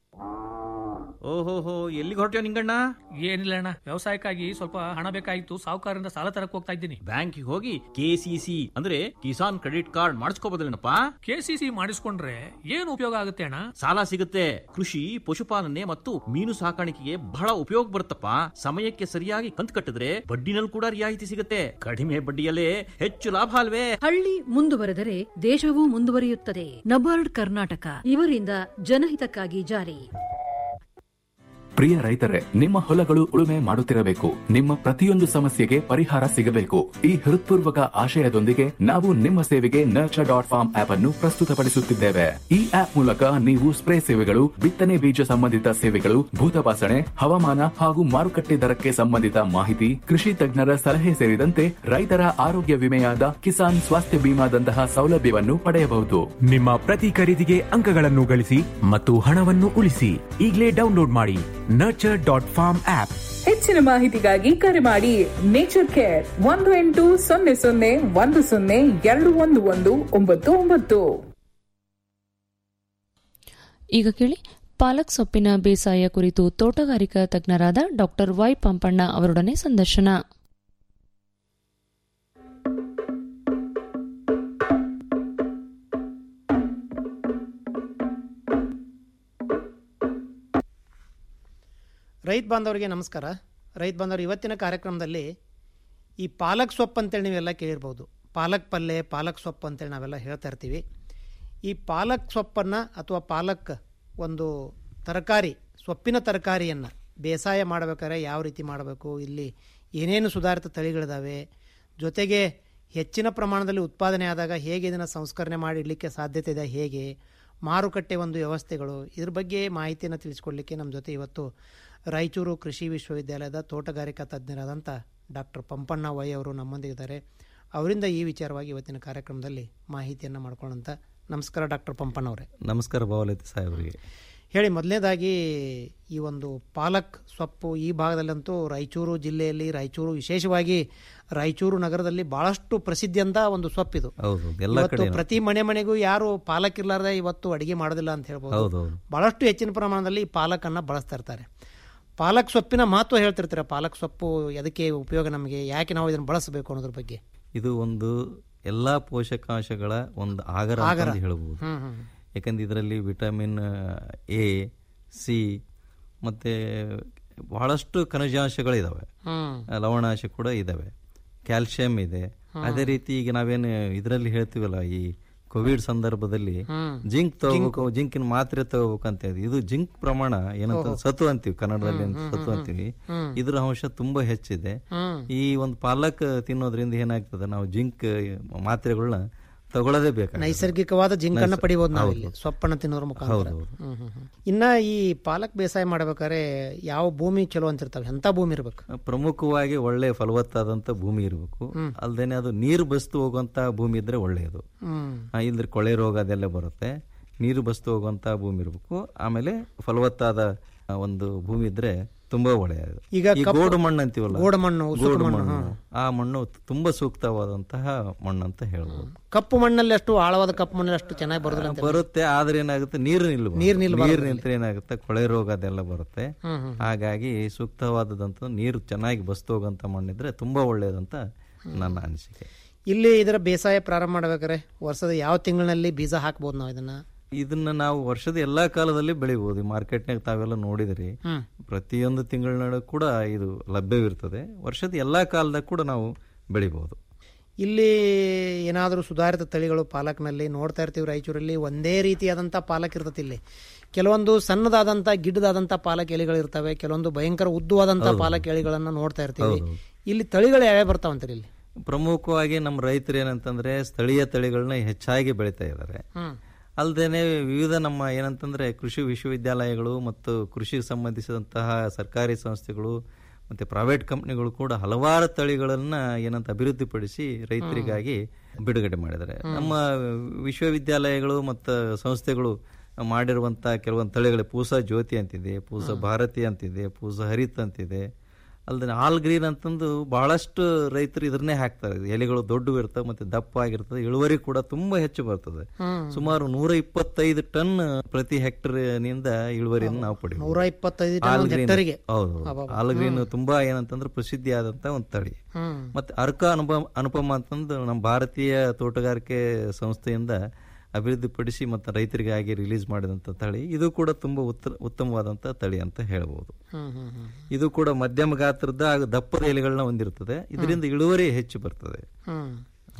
ಓಹೋಹೋ ಎಲ್ಲಿಗೆ ಹೊರಟ್ಯೋ ನಿಂಗಣ್ಣ ಏನಿಲ್ಲ ಅಣ್ಣ ವ್ಯವಸಾಯಕ್ಕಾಗಿ ಸ್ವಲ್ಪ ಹಣ ಬೇಕಾಗಿತ್ತು ಸಾಹುಕಾರರಿಂದ ಸಾಲ ತರಕ್ ಹೋಗ್ತಾ ಇದ್ದೀನಿ ಬ್ಯಾಂಕಿಗೆ ಹೋಗಿ ಕೆಸಿಸಿ ಅಂದ್ರೆ ಕಿಸಾನ್ ಕ್ರೆಡಿಟ್ ಕಾರ್ಡ್ ಮಾಡಿಸ್ಕೋಬೋದಲ್ಲೇನಪ್ಪ ಕೆಸಿಸಿ ಮಾಡಿಸ್ಕೊಂಡ್ರೆ ಏನು ಉಪಯೋಗ ಆಗುತ್ತೆ ಅಣ್ಣ ಸಾಲ ಸಿಗುತ್ತೆ ಕೃಷಿ ಪಶುಪಾಲನೆ ಮತ್ತು ಮೀನು ಸಾಕಾಣಿಕೆಗೆ ಬಹಳ ಉಪಯೋಗ ಬರುತ್ತಪ್ಪ ಸಮಯಕ್ಕೆ ಸರಿಯಾಗಿ ಕಂತು ಕಟ್ಟಿದ್ರೆ ಬಡ್ಡಿನಲ್ಲಿ ಕೂಡ ರಿಯಾಯಿತಿ ಸಿಗುತ್ತೆ ಕಡಿಮೆ ಬಡ್ಡಿಯಲ್ಲೇ ಹೆಚ್ಚು ಲಾಭ ಅಲ್ವೇ ಹಳ್ಳಿ ಮುಂದುವರೆದರೆ ದೇಶವೂ ಮುಂದುವರಿಯುತ್ತದೆ ನಬಾರ್ಡ್ ಕರ್ನಾಟಕ ಇವರಿಂದ ಜನಹಿತಕ್ಕಾಗಿ ಜಾರಿ ಪ್ರಿಯ ರೈತರೇ ನಿಮ್ಮ ಹೊಲಗಳು ಉಳುಮೆ ಮಾಡುತ್ತಿರಬೇಕು ನಿಮ್ಮ ಪ್ರತಿಯೊಂದು ಸಮಸ್ಯೆಗೆ ಪರಿಹಾರ ಸಿಗಬೇಕು ಈ ಹೃತ್ಪೂರ್ವಕ ಆಶಯದೊಂದಿಗೆ ನಾವು ನಿಮ್ಮ ಸೇವೆಗೆ ನರ್ಚರ್ ಡಾಟ್ ಫಾರ್ಮ್ ಆಪ್ ಅನ್ನು ಪ್ರಸ್ತುತಪಡಿಸುತ್ತಿದ್ದೇವೆ ಈ ಆಪ್ ಮೂಲಕ ನೀವು ಸ್ಪ್ರೇ ಸೇವೆಗಳು ಬಿತ್ತನೆ ಬೀಜ ಸಂಬಂಧಿತ ಸೇವೆಗಳು ಭೂತಪಾಸಣೆ ಹವಾಮಾನ ಹಾಗೂ ಮಾರುಕಟ್ಟೆ ದರಕ್ಕೆ ಸಂಬಂಧಿತ ಮಾಹಿತಿ ಕೃಷಿ ತಜ್ಞರ ಸಲಹೆ ಸೇರಿದಂತೆ ರೈತರ ಆರೋಗ್ಯ ವಿಮೆಯಾದ ಕಿಸಾನ್ ಸ್ವಾಸ್ಥ್ಯ ಬಿಮಾದಂತಹ ಸೌಲಭ್ಯವನ್ನು ಪಡೆಯಬಹುದು ನಿಮ್ಮ ಪ್ರತಿ ಖರೀದಿಗೆ ಅಂಕಗಳನ್ನು ಗಳಿಸಿ ಮತ್ತು ಹಣವನ್ನು ಉಳಿಸಿ ಈಗಲೇ ಡೌನ್ಲೋಡ್ ಮಾಡಿ ನರ್ಚರ್ ಡಾಟ್ ಫಾರ್ಮ್ ಆಪ್ ಹೆಚ್ಚಿನ ಮಾಹಿತಿಗಾಗಿ ಕರೆ ಮಾಡಿ ನೇಚರ್ ಕೇರ್ ಒಂದು ಎಂಟು ಸೊನ್ನೆ ಸೊನ್ನೆ ಒಂದು ಸೊನ್ನೆ ಎರಡು ಒಂದು ಒಂದು ಒಂಬತ್ತು ಒಂಬತ್ತು ಈಗ ಕೇಳಿ ಪಾಲಕ್ ಸೊಪ್ಪಿನ ಬೇಸಾಯ ಕುರಿತು ತೋಟಗಾರಿಕಾ ತಜ್ಞರಾದ ಡಾಕ್ಟರ್ ವೈ ಪಂಪಣ್ಣ ಅವರೊಡನೆ ಸಂದರ್ಶನ ರೈತ ಬಾಂಧವರಿಗೆ ನಮಸ್ಕಾರ ರೈತ ಬಾಂಧವರು ಇವತ್ತಿನ ಕಾರ್ಯಕ್ರಮದಲ್ಲಿ ಈ ಪಾಲಕ್ ಸೊಪ್ಪು ಅಂತೇಳಿ ನೀವೆಲ್ಲ ಕೇಳಿರ್ಬೋದು ಪಾಲಕ್ ಪಲ್ಯ ಪಾಲಕ್ ಸೊಪ್ಪು ಅಂತೇಳಿ ನಾವೆಲ್ಲ ಹೇಳ್ತಾ ಇರ್ತೀವಿ ಈ ಪಾಲಕ್ ಸೊಪ್ಪನ್ನು ಅಥವಾ ಪಾಲಕ್ ಒಂದು ತರಕಾರಿ ಸೊಪ್ಪಿನ ತರಕಾರಿಯನ್ನು ಬೇಸಾಯ ಮಾಡಬೇಕಾದ್ರೆ ಯಾವ ರೀತಿ ಮಾಡಬೇಕು ಇಲ್ಲಿ ಏನೇನು ಸುಧಾರಿತ ತಳಿಗಳಿದಾವೆ ಜೊತೆಗೆ ಹೆಚ್ಚಿನ ಪ್ರಮಾಣದಲ್ಲಿ ಉತ್ಪಾದನೆ ಆದಾಗ ಹೇಗೆ ಇದನ್ನು ಸಂಸ್ಕರಣೆ ಮಾಡಿ ಇಡಲಿಕ್ಕೆ ಸಾಧ್ಯತೆ ಇದೆ ಹೇಗೆ ಮಾರುಕಟ್ಟೆ ಒಂದು ವ್ಯವಸ್ಥೆಗಳು ಇದ್ರ ಬಗ್ಗೆ ಮಾಹಿತಿಯನ್ನು ತಿಳಿಸ್ಕೊಡ್ಲಿಕ್ಕೆ ನಮ್ಮ ಜೊತೆ ಇವತ್ತು ರಾಯಚೂರು ಕೃಷಿ ವಿಶ್ವವಿದ್ಯಾಲಯದ ತೋಟಗಾರಿಕಾ ತಜ್ಞರಾದಂಥ ಡಾಕ್ಟರ್ ಪಂಪಣ್ಣ ವೈ ಅವರು ನಮ್ಮೊಂದಿಗಿದ್ದಾರೆ ಅವರಿಂದ ಈ ವಿಚಾರವಾಗಿ ಇವತ್ತಿನ ಕಾರ್ಯಕ್ರಮದಲ್ಲಿ ಮಾಹಿತಿಯನ್ನು ಮಾಡ್ಕೊಳ್ಳೋಂಥ ನಮಸ್ಕಾರ ಡಾಕ್ಟರ್ ಪಂಪಣ್ಣ ಅವರೇ ನಮಸ್ಕಾರ ಭಾವಲತಿ ಸಾಹೇಬರಿಗೆ ಹೇಳಿ ಮೊದಲನೇದಾಗಿ ಈ ಒಂದು ಪಾಲಕ್ ಸೊಪ್ಪು ಈ ಭಾಗದಲ್ಲಂತೂ ರಾಯಚೂರು ಜಿಲ್ಲೆಯಲ್ಲಿ ರಾಯಚೂರು ವಿಶೇಷವಾಗಿ ರಾಯಚೂರು ನಗರದಲ್ಲಿ ಬಹಳಷ್ಟು ಪ್ರಸಿದ್ಧಿ ಅಂತ ಒಂದು ಸೊಪ್ಪಿದು ಹೌದು ಎಲ್ಲ ಇವತ್ತು ಕಡೆ ಪ್ರತಿ ಮನೆ ಮನೆಗೂ ಯಾರು ಪಾಲಕ್ ಇರ್ಲಾರ್ದೆ ಇವತ್ತು ಅಡಿಗೆ ಮಾಡೋದಿಲ್ಲ ಅಂತ ಹೇಳ್ಬೋದು ಹೌದೌದು. ಬಹಳಷ್ಟು ಹೆಚ್ಚಿನ ಪ್ರಮಾಣದಲ್ಲಿ ಈ ಪಾಲಕನ್ನು ಬಳಸ್ತಾ ಇರ್ತಾರೆ ಪಾಲಕ್ ಸೊಪ್ಪಿನ ಮಹತ್ವ ಹೇಳ್ತಿರ್ತೀರ ಪಾಲಕ್ ಸೊಪ್ಪು ಎದಕ್ಕೆ ಉಪಯೋಗ ನಮಗೆ ಯಾಕೆ ನಾವು ಇದನ್ನು ಬಳಸಬೇಕು ಅನ್ನೋದ್ರ ಬಗ್ಗೆ ಇದು ಒಂದು ಎಲ್ಲಾ ಪೋಷಕಾಂಶಗಳ ಒಂದು ಆಗರ ಆಗರ. ಅಂತ ಹೇಳ್ಬೋದು ಹ್ಮ್, ಹ್ಮ್. ಯಾಕಂದ್ರೆ ಇದರಲ್ಲಿ ವಿಟಮಿನ್ ಎ ಸಿ ಮತ್ತೆ ಬಹಳಷ್ಟು ಖನಿಜಾಂಶಗಳಿದಾವೆ ಹ್ಮ್. ಲವಣಾಂಶ ಕೂಡ ಇದಾವೆ ಕ್ಯಾಲ್ಸಿಯಂ ಇದೆ ಹ್ಮ್. ಅದೇ ರೀತಿ ಈಗ ನಾವೇನು ಇದರಲ್ಲಿ ಹೇಳ್ತೀವಲ್ಲ ಈ ಕೋವಿಡ್ ಸಂದರ್ಭದಲ್ಲಿ ಹ್ಮ್. ಜಿಂಕ್ ತಗೋಬೇಕು ಜಿಂಕಿನ ಮಾತ್ರೆ ತಗೋಬೇಕು ಅಂತ ಹೇಳಿ ಇದು ಜಿಂಕ್ ಪ್ರಮಾಣ ಏನಂತ ಓಹೋ. ಸತು ಅಂತೀವಿ ಕನ್ನಡದಲ್ಲಿ ಹ್ಮ್, ಹ್ಮ್, ಸತು ಹ್ಮ್, ಅಂತೀವಿ ಹ್ಮ್. ಇದ್ರ ಅಂಶ ತುಂಬಾ ಹೆಚ್ಚಿದೆ ಹ್ಮ್. ಈ ಒಂದು ಪಾಲಕ್ ತಿನ್ನೋದ್ರಿಂದ ಏನಾಗ್ತದೆ ನಾವು ಜಿಂಕ್ ಮಾತ್ರೆಗಳನ್ನ ತಗೊಳ್ಳೋದೇ ಬೇಕು ನೈಸರ್ಗಿಕವಾದ ಜಿಂಕನ್ನು ಪಡಿಬೋದು ನಾವು ಇಲ್ಲಿ ಹೌದು. ಸೊಪ್ಪನ್ನು ತಿನ್ನೋದ್ರ ಮುಖಾಂತರ ಹೌದು, ಹೌದು. ಹ್ಮ್, ಹ್ಮ್, ಹ್ಮ್. ಇನ್ನ ಈ ಪಾಲಕ್ ಬೇಸಾಯ ಮಾಡ್ಬೇಕಾದ್ರೆ ಯಾವ ಭೂಮಿ ಚಲೋ ಅಂತಿರ್ತಾವೆ ಎಂತ ಭೂಮಿ ಇರ್ಬೇಕು ಪ್ರಮುಖವಾಗಿ ಒಳ್ಳೆ ಫಲವತ್ತಾದಂತ ಭೂಮಿ ಇರಬೇಕು ಹ್ಮ್. ಅಲ್ದೇನೆ ಅದು ನೀರು ಬಸ್ತು ಹೋಗುವಂತ ಭೂಮಿ ಇದ್ರೆ ಒಳ್ಳೆಯದು ಹ್ಮ್. ಆ, ಇಲ್ದ್ರೆ ಕೊಳೆ ರೋಗ ಅದೆಲ್ಲ ಬರುತ್ತೆ ನೀರು ಬಸ್ತು ಹೋಗುವಂತ ಭೂಮಿ ಇರಬೇಕು ಆಮೇಲೆ ಫಲವತ್ತಾದ ಆ, ಒಂದು ಭೂಮಿ ಇದ್ರೆ ತುಂಬಾ ಒಳ್ಳೆಯದು ಈಗ ಈ ಕಪ್ಪು- ಗೋಡು ಮಣ್ಣು ಅಂತೀವಲ್ಲ ಗೋಡು ಮಣ್ಣು, ಉಸುಕು ಗೋಡು ಮಣ್ಣು, ಮಣ್ಣು ಆ ಮಣ್ಣು ತುಂಬಾ ಸೂಕ್ತವಾದಂತಹ ಮಣ್ಣು ಅಂತ ಹೇಳ್ಬೋದು ಕಪ್ಪು ಮಣ್ಣಲ್ಲಿ ಅಷ್ಟು ಆಳವಾದ ಕಪ್ಪು ಮಣ್ಣಲ್ಲಿ ಅಷ್ಟು ಚೆನ್ನಾಗಿ ಬರೋದಿಲ್ಲ ಅಂತ ಬರುತ್ತೆ ಆದ್ರೆ ಏನಾಗುತ್ತೆ ನೀರು ನಿಲ್ಲು ನೀರು ನಿಲ್ಬಾರ್ದು ನೀರು ನಿಂತ್ರೆ ಏನಾಗುತ್ತೆ ಕೊಳೆ ರೋಗ ಅದೆಲ್ಲ ಬರುತ್ತೆ ಹ್ಮ್, ಹ್ಮ್. ಹಾಗಾಗಿ ಸೂಕ್ತವಾದಂತ ನೀರು ಚೆನ್ನಾಗಿ ಬಸ್ತು ಹೋಗಂತ ಮಣ್ಣಿದ್ರೆ ತುಂಬಾ ಒಳ್ಳೆಯದಂತ ನನ್ನ ಅನಿಸಿಕೆ ಇಲ್ಲಿ ಇದರ ಬೇಸಾಯ ಪ್ರಾರಂಭ ಮಾಡ್ಬೇಕಾದ್ರೆ ವರ್ಷದ ಯಾವ ತಿಂಗಳಿನಲ್ಲಿ ಬೀಜ ಹಾಕ್ಬೋದು ನಾವು ಇದನ್ನ ಇದನ್ನ ನಾವು ವರ್ಷದ ಎಲ್ಲಾ ಕಾಲದಲ್ಲಿ ಬೆಳಿಬಹುದು ಮಾರ್ಕೆಟ್ನಾಗ ತಾವೆಲ್ಲ ನೋಡಿದ್ರಿ ಹ್ಮ್. ಪ್ರತಿಯೊಂದು ತಿಂಗಳ ಕೂಡ ಇದು ಲಭ್ಯವಿರ್ತದೆ ವರ್ಷದ ಎಲ್ಲಾ ಕಾಲದಾಗ ಕೂಡ ನಾವು ಬೆಳಿಬಹುದು ಇಲ್ಲಿ ಏನಾದರೂ ಸುಧಾರಿತ ತಳಿಗಳು ಪಾಲಕ್ನಲ್ಲಿ ನೋಡ್ತಾ ಇರ್ತೀವಿ ರಾಯಚೂರಲ್ಲಿ ಒಂದೇ ರೀತಿಯಾದಂಥ ಪಾಲಕ್ ಇರ್ತದೆ ಇಲ್ಲಿ ಕೆಲವೊಂದು ಸಣ್ಣದಾದಂಥ ಗಿಡ್ಡದಾದಂಥ ಪಾಲಕ್ ಎಲೆಗಳು ಇರ್ತವೆ ಕೆಲವೊಂದು ಭಯಂಕರ ಉದ್ದವಾದಂಥ ಹೌದು. ಪಾಲಕ್ ಎಲೆಗಳನ್ನ ನೋಡ್ತಾ ಇರ್ತೀವಿ ಹೌದು. ಇಲ್ಲಿ ತಳಿಗಳು ಯಾವ್ಯಾವ ಬರ್ತಾವಂತೀರಿ ಇಲ್ಲಿ ಪ್ರಮುಖವಾಗಿ ನಮ್ಮ ರೈತರು ಏನಂತಂದ್ರೆ ಸ್ಥಳೀಯ ತಳಿಗಳನ್ನ ಹೆಚ್ಚಾಗಿ ಬೆಳಿತಾ ಇದ್ದಾರೆ ಹ್ಮ್. ಅಲ್ಲದೆ ವಿವಿಧ ನಮ್ಮ ಏನಂತಂದ್ರೆ ಕೃಷಿ ವಿಶ್ವವಿದ್ಯಾಲಯಗಳು ಮತ್ತು ಕೃಷಿಗೆ ಸಂಬಂಧಿಸಿದಂತಹ ಸರ್ಕಾರಿ ಸಂಸ್ಥೆಗಳು ಮತ್ತೆ ಪ್ರೈವೇಟ್ ಕಂಪ್ನಿಗಳು ಕೂಡ ಹಲವಾರು ತಳಿಗಳನ್ನ ಏನಂತ ಅಭಿವೃದ್ಧಿಪಡಿಸಿ ರೈತರಿಗಾಗಿ ಬಿಡುಗಡೆ ಮಾಡಿದ್ದಾರೆ ನಮ್ಮ ವಿಶ್ವವಿದ್ಯಾಲಯಗಳು ಮತ್ತು ಸಂಸ್ಥೆಗಳು ಮಾಡಿರುವಂತ ಕೆಲವೊಂದು ತಳಿಗಳು ಪೂಸ ಜ್ಯೋತಿ ಅಂತಿದೆ ಪೂಸ ಭಾರತಿ ಅಂತಿದೆ ಪೂಸ ಹರಿತ್ ಅಂತಿದೆ ಅಲ್ಲದೆ ಆಲ್ ಗ್ರೀನ್ ಅಂತಂದು ಬಹಳಷ್ಟು ರೈತರು ಇದನ್ನೇ ಹಾಕ್ತಾರೆ ಎಲೆಗಳು ದೊಡ್ಡವು ಇರ್ತವೆ ಮತ್ತೆ ದಪ್ಪ ಆಗಿರ್ತದೆ ಇಳುವರಿ ಕೂಡ ತುಂಬಾ ಹೆಚ್ಚು ಬರ್ತದೆ ಹ್ಮ್. ಸುಮಾರು ನೂರ ಇಪ್ಪತ್ತೈದು ಟನ್ ಪ್ರತಿ ಹೆಕ್ಟರ್ ನಿಂದ ಇಳುವರಿಯನ್ನು ನಾವು ಪಡೆಯಬಹುದು ನೂರ ಇಪ್ಪತ್ತೈದು ಟನ್ ಆಲ್ ಒಂದು ಗ್ರೀನ್ ಹೆಕ್ಟರಿಗೆ. ಹೌದು ಅಬ್ಬಬ್ಬ. ಆಲ್ ಗ್ರೀನ್ ಹ್ಮ್. ತುಂಬಾ ಏನಂತಂದ್ರೆ ಪ್ರಸಿದ್ಧಿ ಆದಂತ ಒಂದು ತಳಿ ಹ್ಮ್. ಮತ್ತೆ ಅರ್ಕ ಅನುಪಮ ಅನುಪಮ ಅಂತಂದು ನಮ್ಮ ಭಾರತೀಯ ತೋಟಗಾರಿಕೆ ಸಂಸ್ಥೆಯಿಂದ ಅಭಿವೃದ್ಧಿಪಡಿಸಿ ಮತ್ತು ರೈತರಿಗಾಗಿ ರಿಲೀಸ್ ಮಾಡಿದಂಥ ತಳಿ ಇದು ಕೂಡ ತುಂಬಾ ಉತ್ತ ಉತ್ತಮವಾದಂಥ ತಳಿ ಅಂತ ಹೇಳ್ಬೋದು ಹ್ಮ್, ಹ್ಮ್, ಹ್ಮ್. ಇದು ಕೂಡ ಮಧ್ಯಮ ಗಾತ್ರದ ಹಾಗೂ ದಪ್ಪದ ಎಲೆಗಳನ್ನ ಹೊಂದಿರುತ್ತದೆ ಇದರಿಂದ ಇಳುವರಿ ಹೆಚ್ಚು ಬರ್ತದೆ ಹ್ಮ್.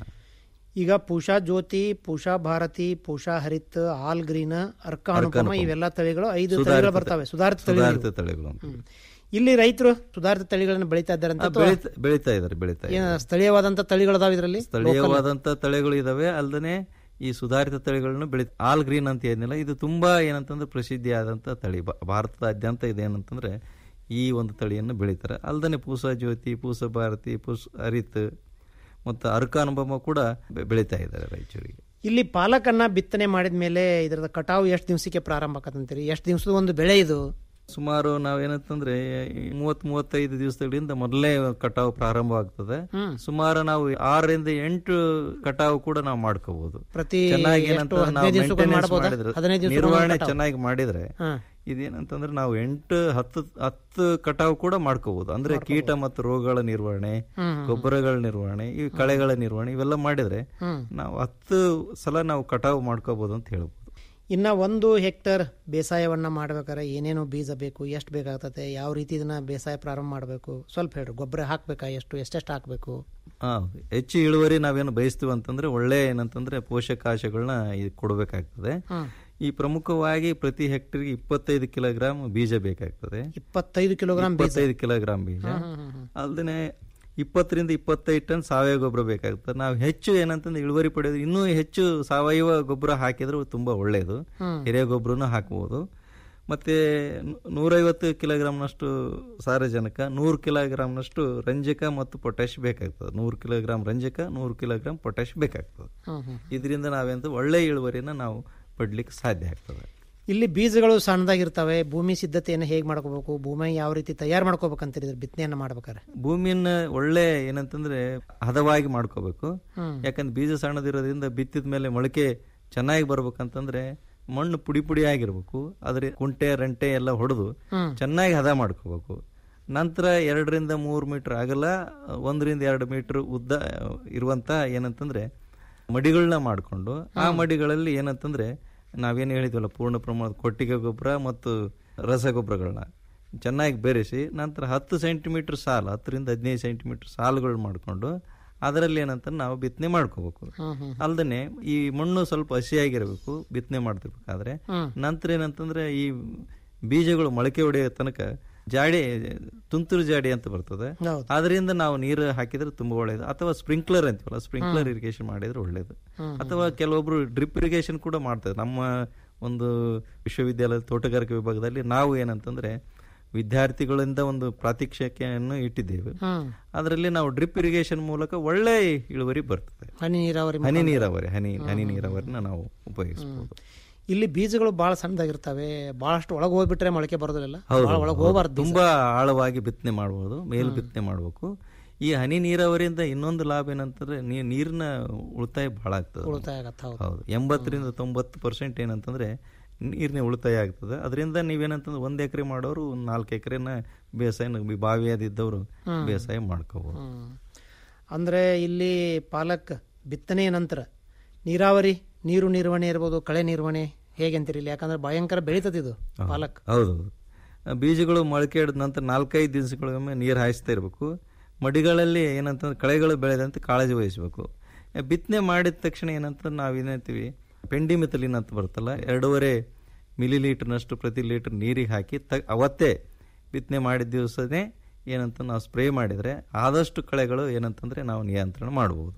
ಈಗ ಪೂಷಾ ಜ್ಯೋತಿ ಪೂಷಾ ಭಾರತಿ ಪೂಷಾ ಹರಿತ್ ಆಲ್ ಗ್ರೀನ್ ಅರ್ಕ ಅನುಪಮ ಅನುಪಮ. ಇವೆಲ್ಲ ತಳಿಗಳು ಐದು ಸುಧಾರಿತ ತಳಿಗಳು ತ- ಬರ್ತವೆ ಸುಧಾರಿತ ಸುಧಾರಿತ ತಳಿಗಳು ತಳಿಗಳು ಅಂತ. ಹ್ಮ್. ಇಲ್ಲಿ ರೈತರು ಸುಧಾರಿತ ತಳಿಗಳನ್ನು ಬೆಳೀತಾ ಇದ್ದಾರೆ ಅಂತ ಆ, ಬೆಳೀತಾ- ಬೆಳೀತಾ ಇದ್ದಾರೆ ಬೆಳೀತಾ ಏನ ಇದ್ದಾರೆ ಸ್ಥಳೀಯವಾದಂತ ತಳಿಗಳದಾವ ಇದರಲ್ಲಿ ಸ್ಥಳೀಯವಾದಂತ ತಳಿಗಳು ಇದಾವೆ ಅಲ್ಲದೆ ಈ ಸುಧಾರಿತ ತಳಿಗಳನ್ನು ಬೆಳಿ ಆಲ್ ಗ್ರೀನ್ ಅಂತ ಏನಿಲ್ಲ ಇದು ತುಂಬಾ ಏನಂತಂದ್ರೆ ಪ್ರಸಿದ್ಧಿ ಆದಂತ ತಳಿ ಭಾ- ಭಾರತದಾದ್ಯಂತ ಇದೇನಂತಂದ್ರೆ ಈ ಒಂದು ತಳಿಯನ್ನು ಬೆಳೀತಾರೆ ಅಲ್ಲದೆ ಪೂಸ ಜ್ಯೋತಿ ಪೂಸ ಭಾರತಿ ಪೂಸ ಹರಿತ್ ಮತ್ತು ಅರ್ಕ ಅನುಭವ ಕೂಡ ಬೆ- ಬೆಳೀತಾ ಇದ್ದಾರೆ ರಾಯಚೂರಿಗೆ ಇಲ್ಲಿ ಪಾಲಕನ್ನ ಬಿತ್ತನೆ ಮಾಡಿದ ಮೇಲೆ ಇದರದ ಕಟಾವು ಎಷ್ಟು ದಿವಸಕ್ಕೆ ಪ್ರಾರಂಭ ಆಗತ್ತಂತೀರಿ ಎಷ್ಟು ದಿವಸದ ಒಂದು ಬೆಳೆ ಇದು ಸುಮಾರು ನಾವೇನಂತಂದ್ರೆ ಈ ಮೂವತ್ ಮೂವತ್ತೈದು ದಿವಸಗಳಿಂದ ಮೊದಲೇ ಕಟಾವು ಪ್ರಾರಂಭ ಆಗ್ತದೆ ಹ್ಮ್. ಸುಮಾರು ನಾವು ಆರರಿಂದ ಎಂಟು ಕಟಾವು ಕೂಡ ನಾವು ಮಾಡ್ಕೋಬಹುದು ಪ್ರತಿ ಚೆನ್ನಾಗಿ ಎಷ್ಟು? ಏನಂತ ನಾವು ಹದಿನೈದು ದಿವ್ಸಕ್ಕೊಮ್ಮೆ maintenance ಮಾಡ್ಬೋದಾ? ಮಾಡಿದ್ರೆ ಹದಿನೈದು ದಿವ್ಸಕ್ಕೊಮ್ಮೆ ನಿರ್ವಹಣೆ ಕಟಾವು? ಚೆನ್ನಾಗಿ ಮಾಡಿದ್ರೆ ಹಾ. ಇದೇನಂತಂದ್ರೆ ನಾವು ಎಂಟು ಹತ್ತು ಹತ್ತು ಕಟಾವು ಕೂಡ ಮಾಡ್ಕೋಬಹುದು ಅಂದ್ರೆ ಕೀಟ ಮತ್ತು ರೋಗಗಳ ನಿರ್ವಹಣೆ ಹ್ಮ್, ಹ್ಮ್, ಗೊಬ್ಬರಗಳ ನಿರ್ವಹಣೆ ಈ ಕಳೆಗಳ ನಿರ್ವಹಣೆ ಇವೆಲ್ಲ ಮಾಡಿದ್ರೆ ಹ್ಮ್. ನಾವು ಹತ್ತು ಸಲ ನಾವು ಕಟಾವು ಮಾಡ್ಕೋಬಹುದು ಅಂತ ಹೇಳ್ಬೋದು ಇನ್ನ ಒಂದು ಹೆಕ್ಟರ್ ಬೇಸಾಯವನ್ನ ಮಾಡ್ಬೇಕಾದ್ರೆ ಏನೇನು ಬೀಜ ಬೇಕು ಎಷ್ಟು ಬೇಕಾಗ್ತದೆ ಯಾವ ರೀತಿ ಇದನ್ನ ಬೇಸಾಯ ಪ್ರಾರಂಭ ಮಾಡಬೇಕು ಸ್ವಲ್ಪ ಹೇಳ್ರಿ ಗೊಬ್ಬರ ಹಾಕ್ಬೇಕಾ ಎಷ್ಟು ಎಷ್ಟೆಷ್ಟು ಹಾಕ್ಬೇಕು ಹಾ ಹೆಚ್ಚು ಇಳುವರಿ ನಾವೇನು ಬಯಸ್ತೀವಿ ಅಂತಂದ್ರೆ ಒಳ್ಳೆ ಏನಂತಂದ್ರೆ ಪೋಷಕಾಂಶಗಳನ್ನ ಇದು ಕೊಡಬೇಕಾಗ್ತದೆ ಹ್ಮ್. ಈ ಪ್ರಮುಖವಾಗಿ ಪ್ರತಿ ಹೆಕ್ಟರ್ಗೆ ಇಪ್ಪತ್ತೈದು ಕಿಲೋಗ್ರಾಮ್ ಬೀಜ ಬೇಕಾಗ್ತದೆ ಇಪ್ಪತ್ತೈದು ಕಿಲೋಗ್ರಾಂ ಬೀಜ ಇಪ್ಪತ್ತೈದು ಕಿಲೋಗ್ರಾಮ್ ಬೀಜ ಹ್ಮ್, ಹ್ಮ್, ಹ್ಮ್, ಹ್ಮ್. ಅಲ್ಲದೆ ಇಪ್ಪತ್ತರಿಂದ ಇಪ್ಪತ್ತೈದು ಟನ್ ಸಾವಯವ ಗೊಬ್ಬರ ಬೇಕಾಗ್ತದೆ ನಾವು ಹೆಚ್ಚು ಏನಂತಂದ್ರೆ ಇಳುವರಿ ಪಡೆಯೋದು ಇನ್ನೂ ಹೆಚ್ಚು ಸಾವಯವ ಗೊಬ್ಬರ ಹಾಕಿದ್ರೆ ತುಂಬಾ ಒಳ್ಳೆಯದು ಹ್ಮ್. ಹಿರಿಯ ಗೊಬ್ಬರನು ಹಾಕಬಹುದು ಮತ್ತೆ ನೂ- ನೂರೈವತ್ತು ಕಿಲೋಗ್ರಾಮ್ನಷ್ಟು ಸಾರಜನಕ ನೂರು ಕಿಲೋಗ್ರಾಮ್ನಷ್ಟು ರಂಜಕ ಮತ್ತು ಪೊಟ್ಯಾಶ್ ಬೇಕಾಗ್ತದೆ ನೂರು ಕಿಲೋಗ್ರಾಮ್ ರಂಜಕ ನೂರು ಕಿಲೋಗ್ರಾಮ್ ಪೊಟ್ಯಾಶ್ ಬೇಕಾಗ್ತದೆ ಹ್ಮ್, ಹ್ಮ್. ಇದರಿಂದ ನಾವೆಂತ ಒಳ್ಳೆ ಇಳುವರಿನ ನಾವು ಪಡ್ಲಿಕ್ಕೆ ಸಾಧ್ಯ ಆಗ್ತದೆ ಇಲ್ಲಿ ಬೀಜಗಳು ಸಣ್ಣದಾಗಿರ್ತವೆ ಭೂಮಿ ಸಿದ್ಧತೆಯನ್ನು ಹೇಗೆ ಮಾಡ್ಕೋಬೇಕು ಭೂಮಿ ಯಾವ ರೀತಿ ತಯಾರು ಮಾಡ್ಕೋಬೇಕಂತೀರಿ ಇದ್ರ ಬಿತ್ತನೆಯನ್ನ ಮಾಡ್ಬೇಕಾರೆ ಭೂಮಿಯನ್ನ ಒಳ್ಳೆ ಏನಂತಂದ್ರೆ ಹದವಾಗಿ ಮಾಡ್ಕೋಬೇಕು ಹ್ಮ್. ಯಾಕಂದ್ರೆ ಬೀಜ ಸಣ್ಣದಿರೋದ್ರಿಂದ ಬಿತ್ತಿದ ಮೇಲೆ ಮೊಳಕೆ ಚೆನ್ನಾಗಿ ಬರ್ಬೇಕಂತಂದ್ರೆ ಮಣ್ಣು ಪುಡಿ ಪುಡಿ ಆಗಿರ್ಬೇಕು ಅದ್ರ ಕುಂಟೆ ರಂಟೆ ಎಲ್ಲ ಹೊಡೆದು ಹ್ಮ್. ಚೆನ್ನಾಗಿ ಹದ ಮಾಡ್ಕೋಬೇಕು ನಂತರ ಎರಡರಿಂದ ಮೂರು ಮೀಟರ್ ಅಗಲ ಒಂದರಿಂದ ಎರಡು ಮೀಟರ್ ಉದ್ದ ಇರುವಂತ ಏನಂತಂದ್ರೆ ಮಡಿಗಳನ್ನ ಮಾಡಿಕೊಂಡು ಆ ಮಡಿಗಳಲ್ಲಿ ಏನಂತಂದ್ರೆ ನಾವೇನು ಹೇಳಿದ್ವಲ್ಲ ಪೂರ್ಣ ಪ್ರಮಾಣದ ಕೊಟ್ಟಿಗೆ ಗೊಬ್ಬರ ಮತ್ತು ರಸಗೊಬ್ಬರಗಳನ್ನ ಚೆನ್ನಾಗಿ ಬೆರೆಸಿ ನಂತರ ಹತ್ತು ಸೆಂಟಿಮೀಟರ್ ಸಾಲು ಹತ್ತರಿಂದ ಹದಿನೈದು ಸೆಂಟಿಮೀಟರ್ ಸಾಲುಗಳು ಮಾಡಿಕೊಂಡು ಅದರಲ್ಲಿ ಏನಂತ ನಾವು ಬಿತ್ತನೆ ಮಾಡ್ಕೋಬೇಕು ಹ್ಮ್, ಹ್ಮ್. ಅಲ್ದನೆ ಈ ಮಣ್ಣು ಸ್ವಲ್ಪ ಹಸಿಯಾಗಿರಬೇಕು ಬಿತ್ತನೆ ಮಾಡ್ತಿರ್ಬೇಕಾದ್ರೆ ಹ್ಮ್. ನಂತರ ಏನಂತಂದ್ರೆ ಈ ಬೀಜಗಳು ಮೊಳಕೆ ಹೊಡೆಯೋ ತನಕ ಜಾಡಿ ತುಂತುರು ಜಾಡಿ ಅಂತ ಬರ್ತದೆ ಹೌದು. ಅದರಿಂದ ನಾವು ನೀರು ಹಾಕಿದ್ರೆ ತುಂಬಾ ಒಳ್ಳೇದು ಅಥವಾ ಸ್ಪ್ರಿಂಕ್ಲರ್ ಅಂತೀವಲ್ಲ ಸ್ಪ್ರಿಂಕ್ಲರ್ ಇರಿಗೇಷನ್ ಮಾಡಿದ್ರೆ ಒಳ್ಳೇದು ಹ್ಮ್, ಅಥವಾ ಕೆಲವೊಬ್ರು ಡ್ರಿಪ್ ಇರಿಗೇಷನ್ ಕೂಡ ಮಾಡ್ತಾರೆ ನಮ್ಮ ಒಂದು ವಿಶ್ವವಿದ್ಯಾಲಯದ ತೋಟಗಾರಿಕೆ ವಿಭಾಗದಲ್ಲಿ ನಾವು ಏನಂತಂದ್ರೆ ವಿದ್ಯಾರ್ಥಿಗಳಿಂದ ಒಂದು ಪ್ರಾತ್ಯಕ್ಷಿಕೆಯನ್ನು ಇಟ್ಟಿದ್ದೇವೆ ಹ್ಮ್. ಅದರಲ್ಲಿ ನಾವು ಡ್ರಿಪ್ ಇರಿಗೇಷನ್ ಮೂಲಕ ಒಳ್ಳೆ ಇಳುವರಿ ಬರ್ತದೆ ಹನಿ ನೀರಾವರಿ ಹನಿ ಮುಖಾಂತರ. ನೀರಾವರಿ ಹನಿ ಹನಿ ನೀರಾವರಿನ ನಾವು ಉಪಯೋಗಿಸಬಹುದು ಇಲ್ಲಿ ಬೀಜಗಳು ಬಹಳ ಸಣ್ಣದಾಗಿರ್ತವೆ ಬಹಳಷ್ಟು ಒಳಗೆ ಹೋಗ್ಬಿಟ್ರೆ ಮೊಳಕೆ ಬರೋದಿಲ್ಲ ಹೌದು ಬಹಳ ಒಳಗೆ ಹೌದು. ಹೋಗಬಾರ್ದು ತುಂಬಾ ಆಳವಾಗಿ ಬಿತ್ತನೆ ಮಾಡಬಹುದು ಮೇಲ್ ಬಿತ್ತನೆ ಮಾಡಬೇಕು ಈ ಹನಿ ನೀರಾವರಿಯಿಂದ ಇನ್ನೊಂದು ಲಾಭ ಏನಂತಂದ್ರೆ ನೀ- ನೀರಿನ ಉಳಿತಾಯ ಬಹಳ ಆಗ್ತದೆ ಉಳಿತಾಯ ಆಗತ್ತೆ, ಹೌದು. ಹೌದು ಎಂಬತ್ತರಿಂದ ತೊಂಬತ್ತು ಪರ್ಸೆಂಟ್ ಏನಂತಂದ್ರೆ ನೀರಿನ ಉಳಿತಾಯ ಆಗ್ತದೆ ಅದರಿಂದ ನೀವೇನಂತಂದ್ರೆ ಒಂದ್ ಎಕರೆ ಮಾಡೋರು ಒಂದ್ ನಾಲ್ಕು ಎಕರೆನ ಬೇಸಾಯ ಬಾವಿ ಅದಿದ್ದವರು ಹ್ಮ್. ಬೇಸಾಯ ಮಾಡ್ಕೋಬಹುದು ಹ್ಮ್. ಅಂದ್ರೆ ಇಲ್ಲಿ ಪಾಲಕ್ ಬಿತ್ತನೆಯ ನಂತರ ನೀರಾವರಿ ನೀರು ನಿರ್ವಹಣೆ ಇರ್ಬೋದು ಕಳೆ ನಿರ್ವಹಣೆ ಹೇಗೆ ಅಂತೀರಿ ಇಲ್ಲಿ ಯಾಕಂದ್ರೆ ಭಯಂಕರ ಬೆಳೀತದೆ ಇದು ಪಾಲಕ್ ಹೌದು ಬೀಜಗಳು ಮೊಳಕೆ ಹಿಡಿದ ನಂತರ ನಾಲ್ಕೈದು ದಿವಸಗಳಿಗೊಮ್ಮೆ ನೀರು ಹಾಯಿಸ್ತಾ ಇರಬೇಕು ಮಡಿಗಳಲ್ಲಿ ಏನಂತಂದ್ರೆ ಕಳೆಗಳು ಬೆಳೆದಂತೆ ಕಾಳಜಿ ವಹಿಸಬೇಕು ಬಿತ್ತನೆ ಮಾಡಿದ ತಕ್ಷಣ ಏನಂತ ನಾವು ಏನಂತೀವಿ ಪೆಂಡಿಮಿಥಲಿನ್ ಅಂತ ಬರುತ್ತಲ್ಲ ಎರಡೂವರೆ ಮಿಲಿ ಲೀಟರ್ನಷ್ಟು ಪ್ರತಿ ಲೀಟರ್ ನೀರಿಗೆ ಹಾಕಿ ತ ಅವತ್ತೇ ಬಿತ್ತನೆ ಮಾಡಿದ ದಿವಸನೇ ಏನಂತ ನಾವು ಸ್ಪ್ರೇ ಮಾಡಿದರೆ ಆದಷ್ಟು ಕಳೆಗಳು ಏನಂತಂದ್ರೆ ನಾವು ನಿಯಂತ್ರಣ ಮಾಡಬಹುದು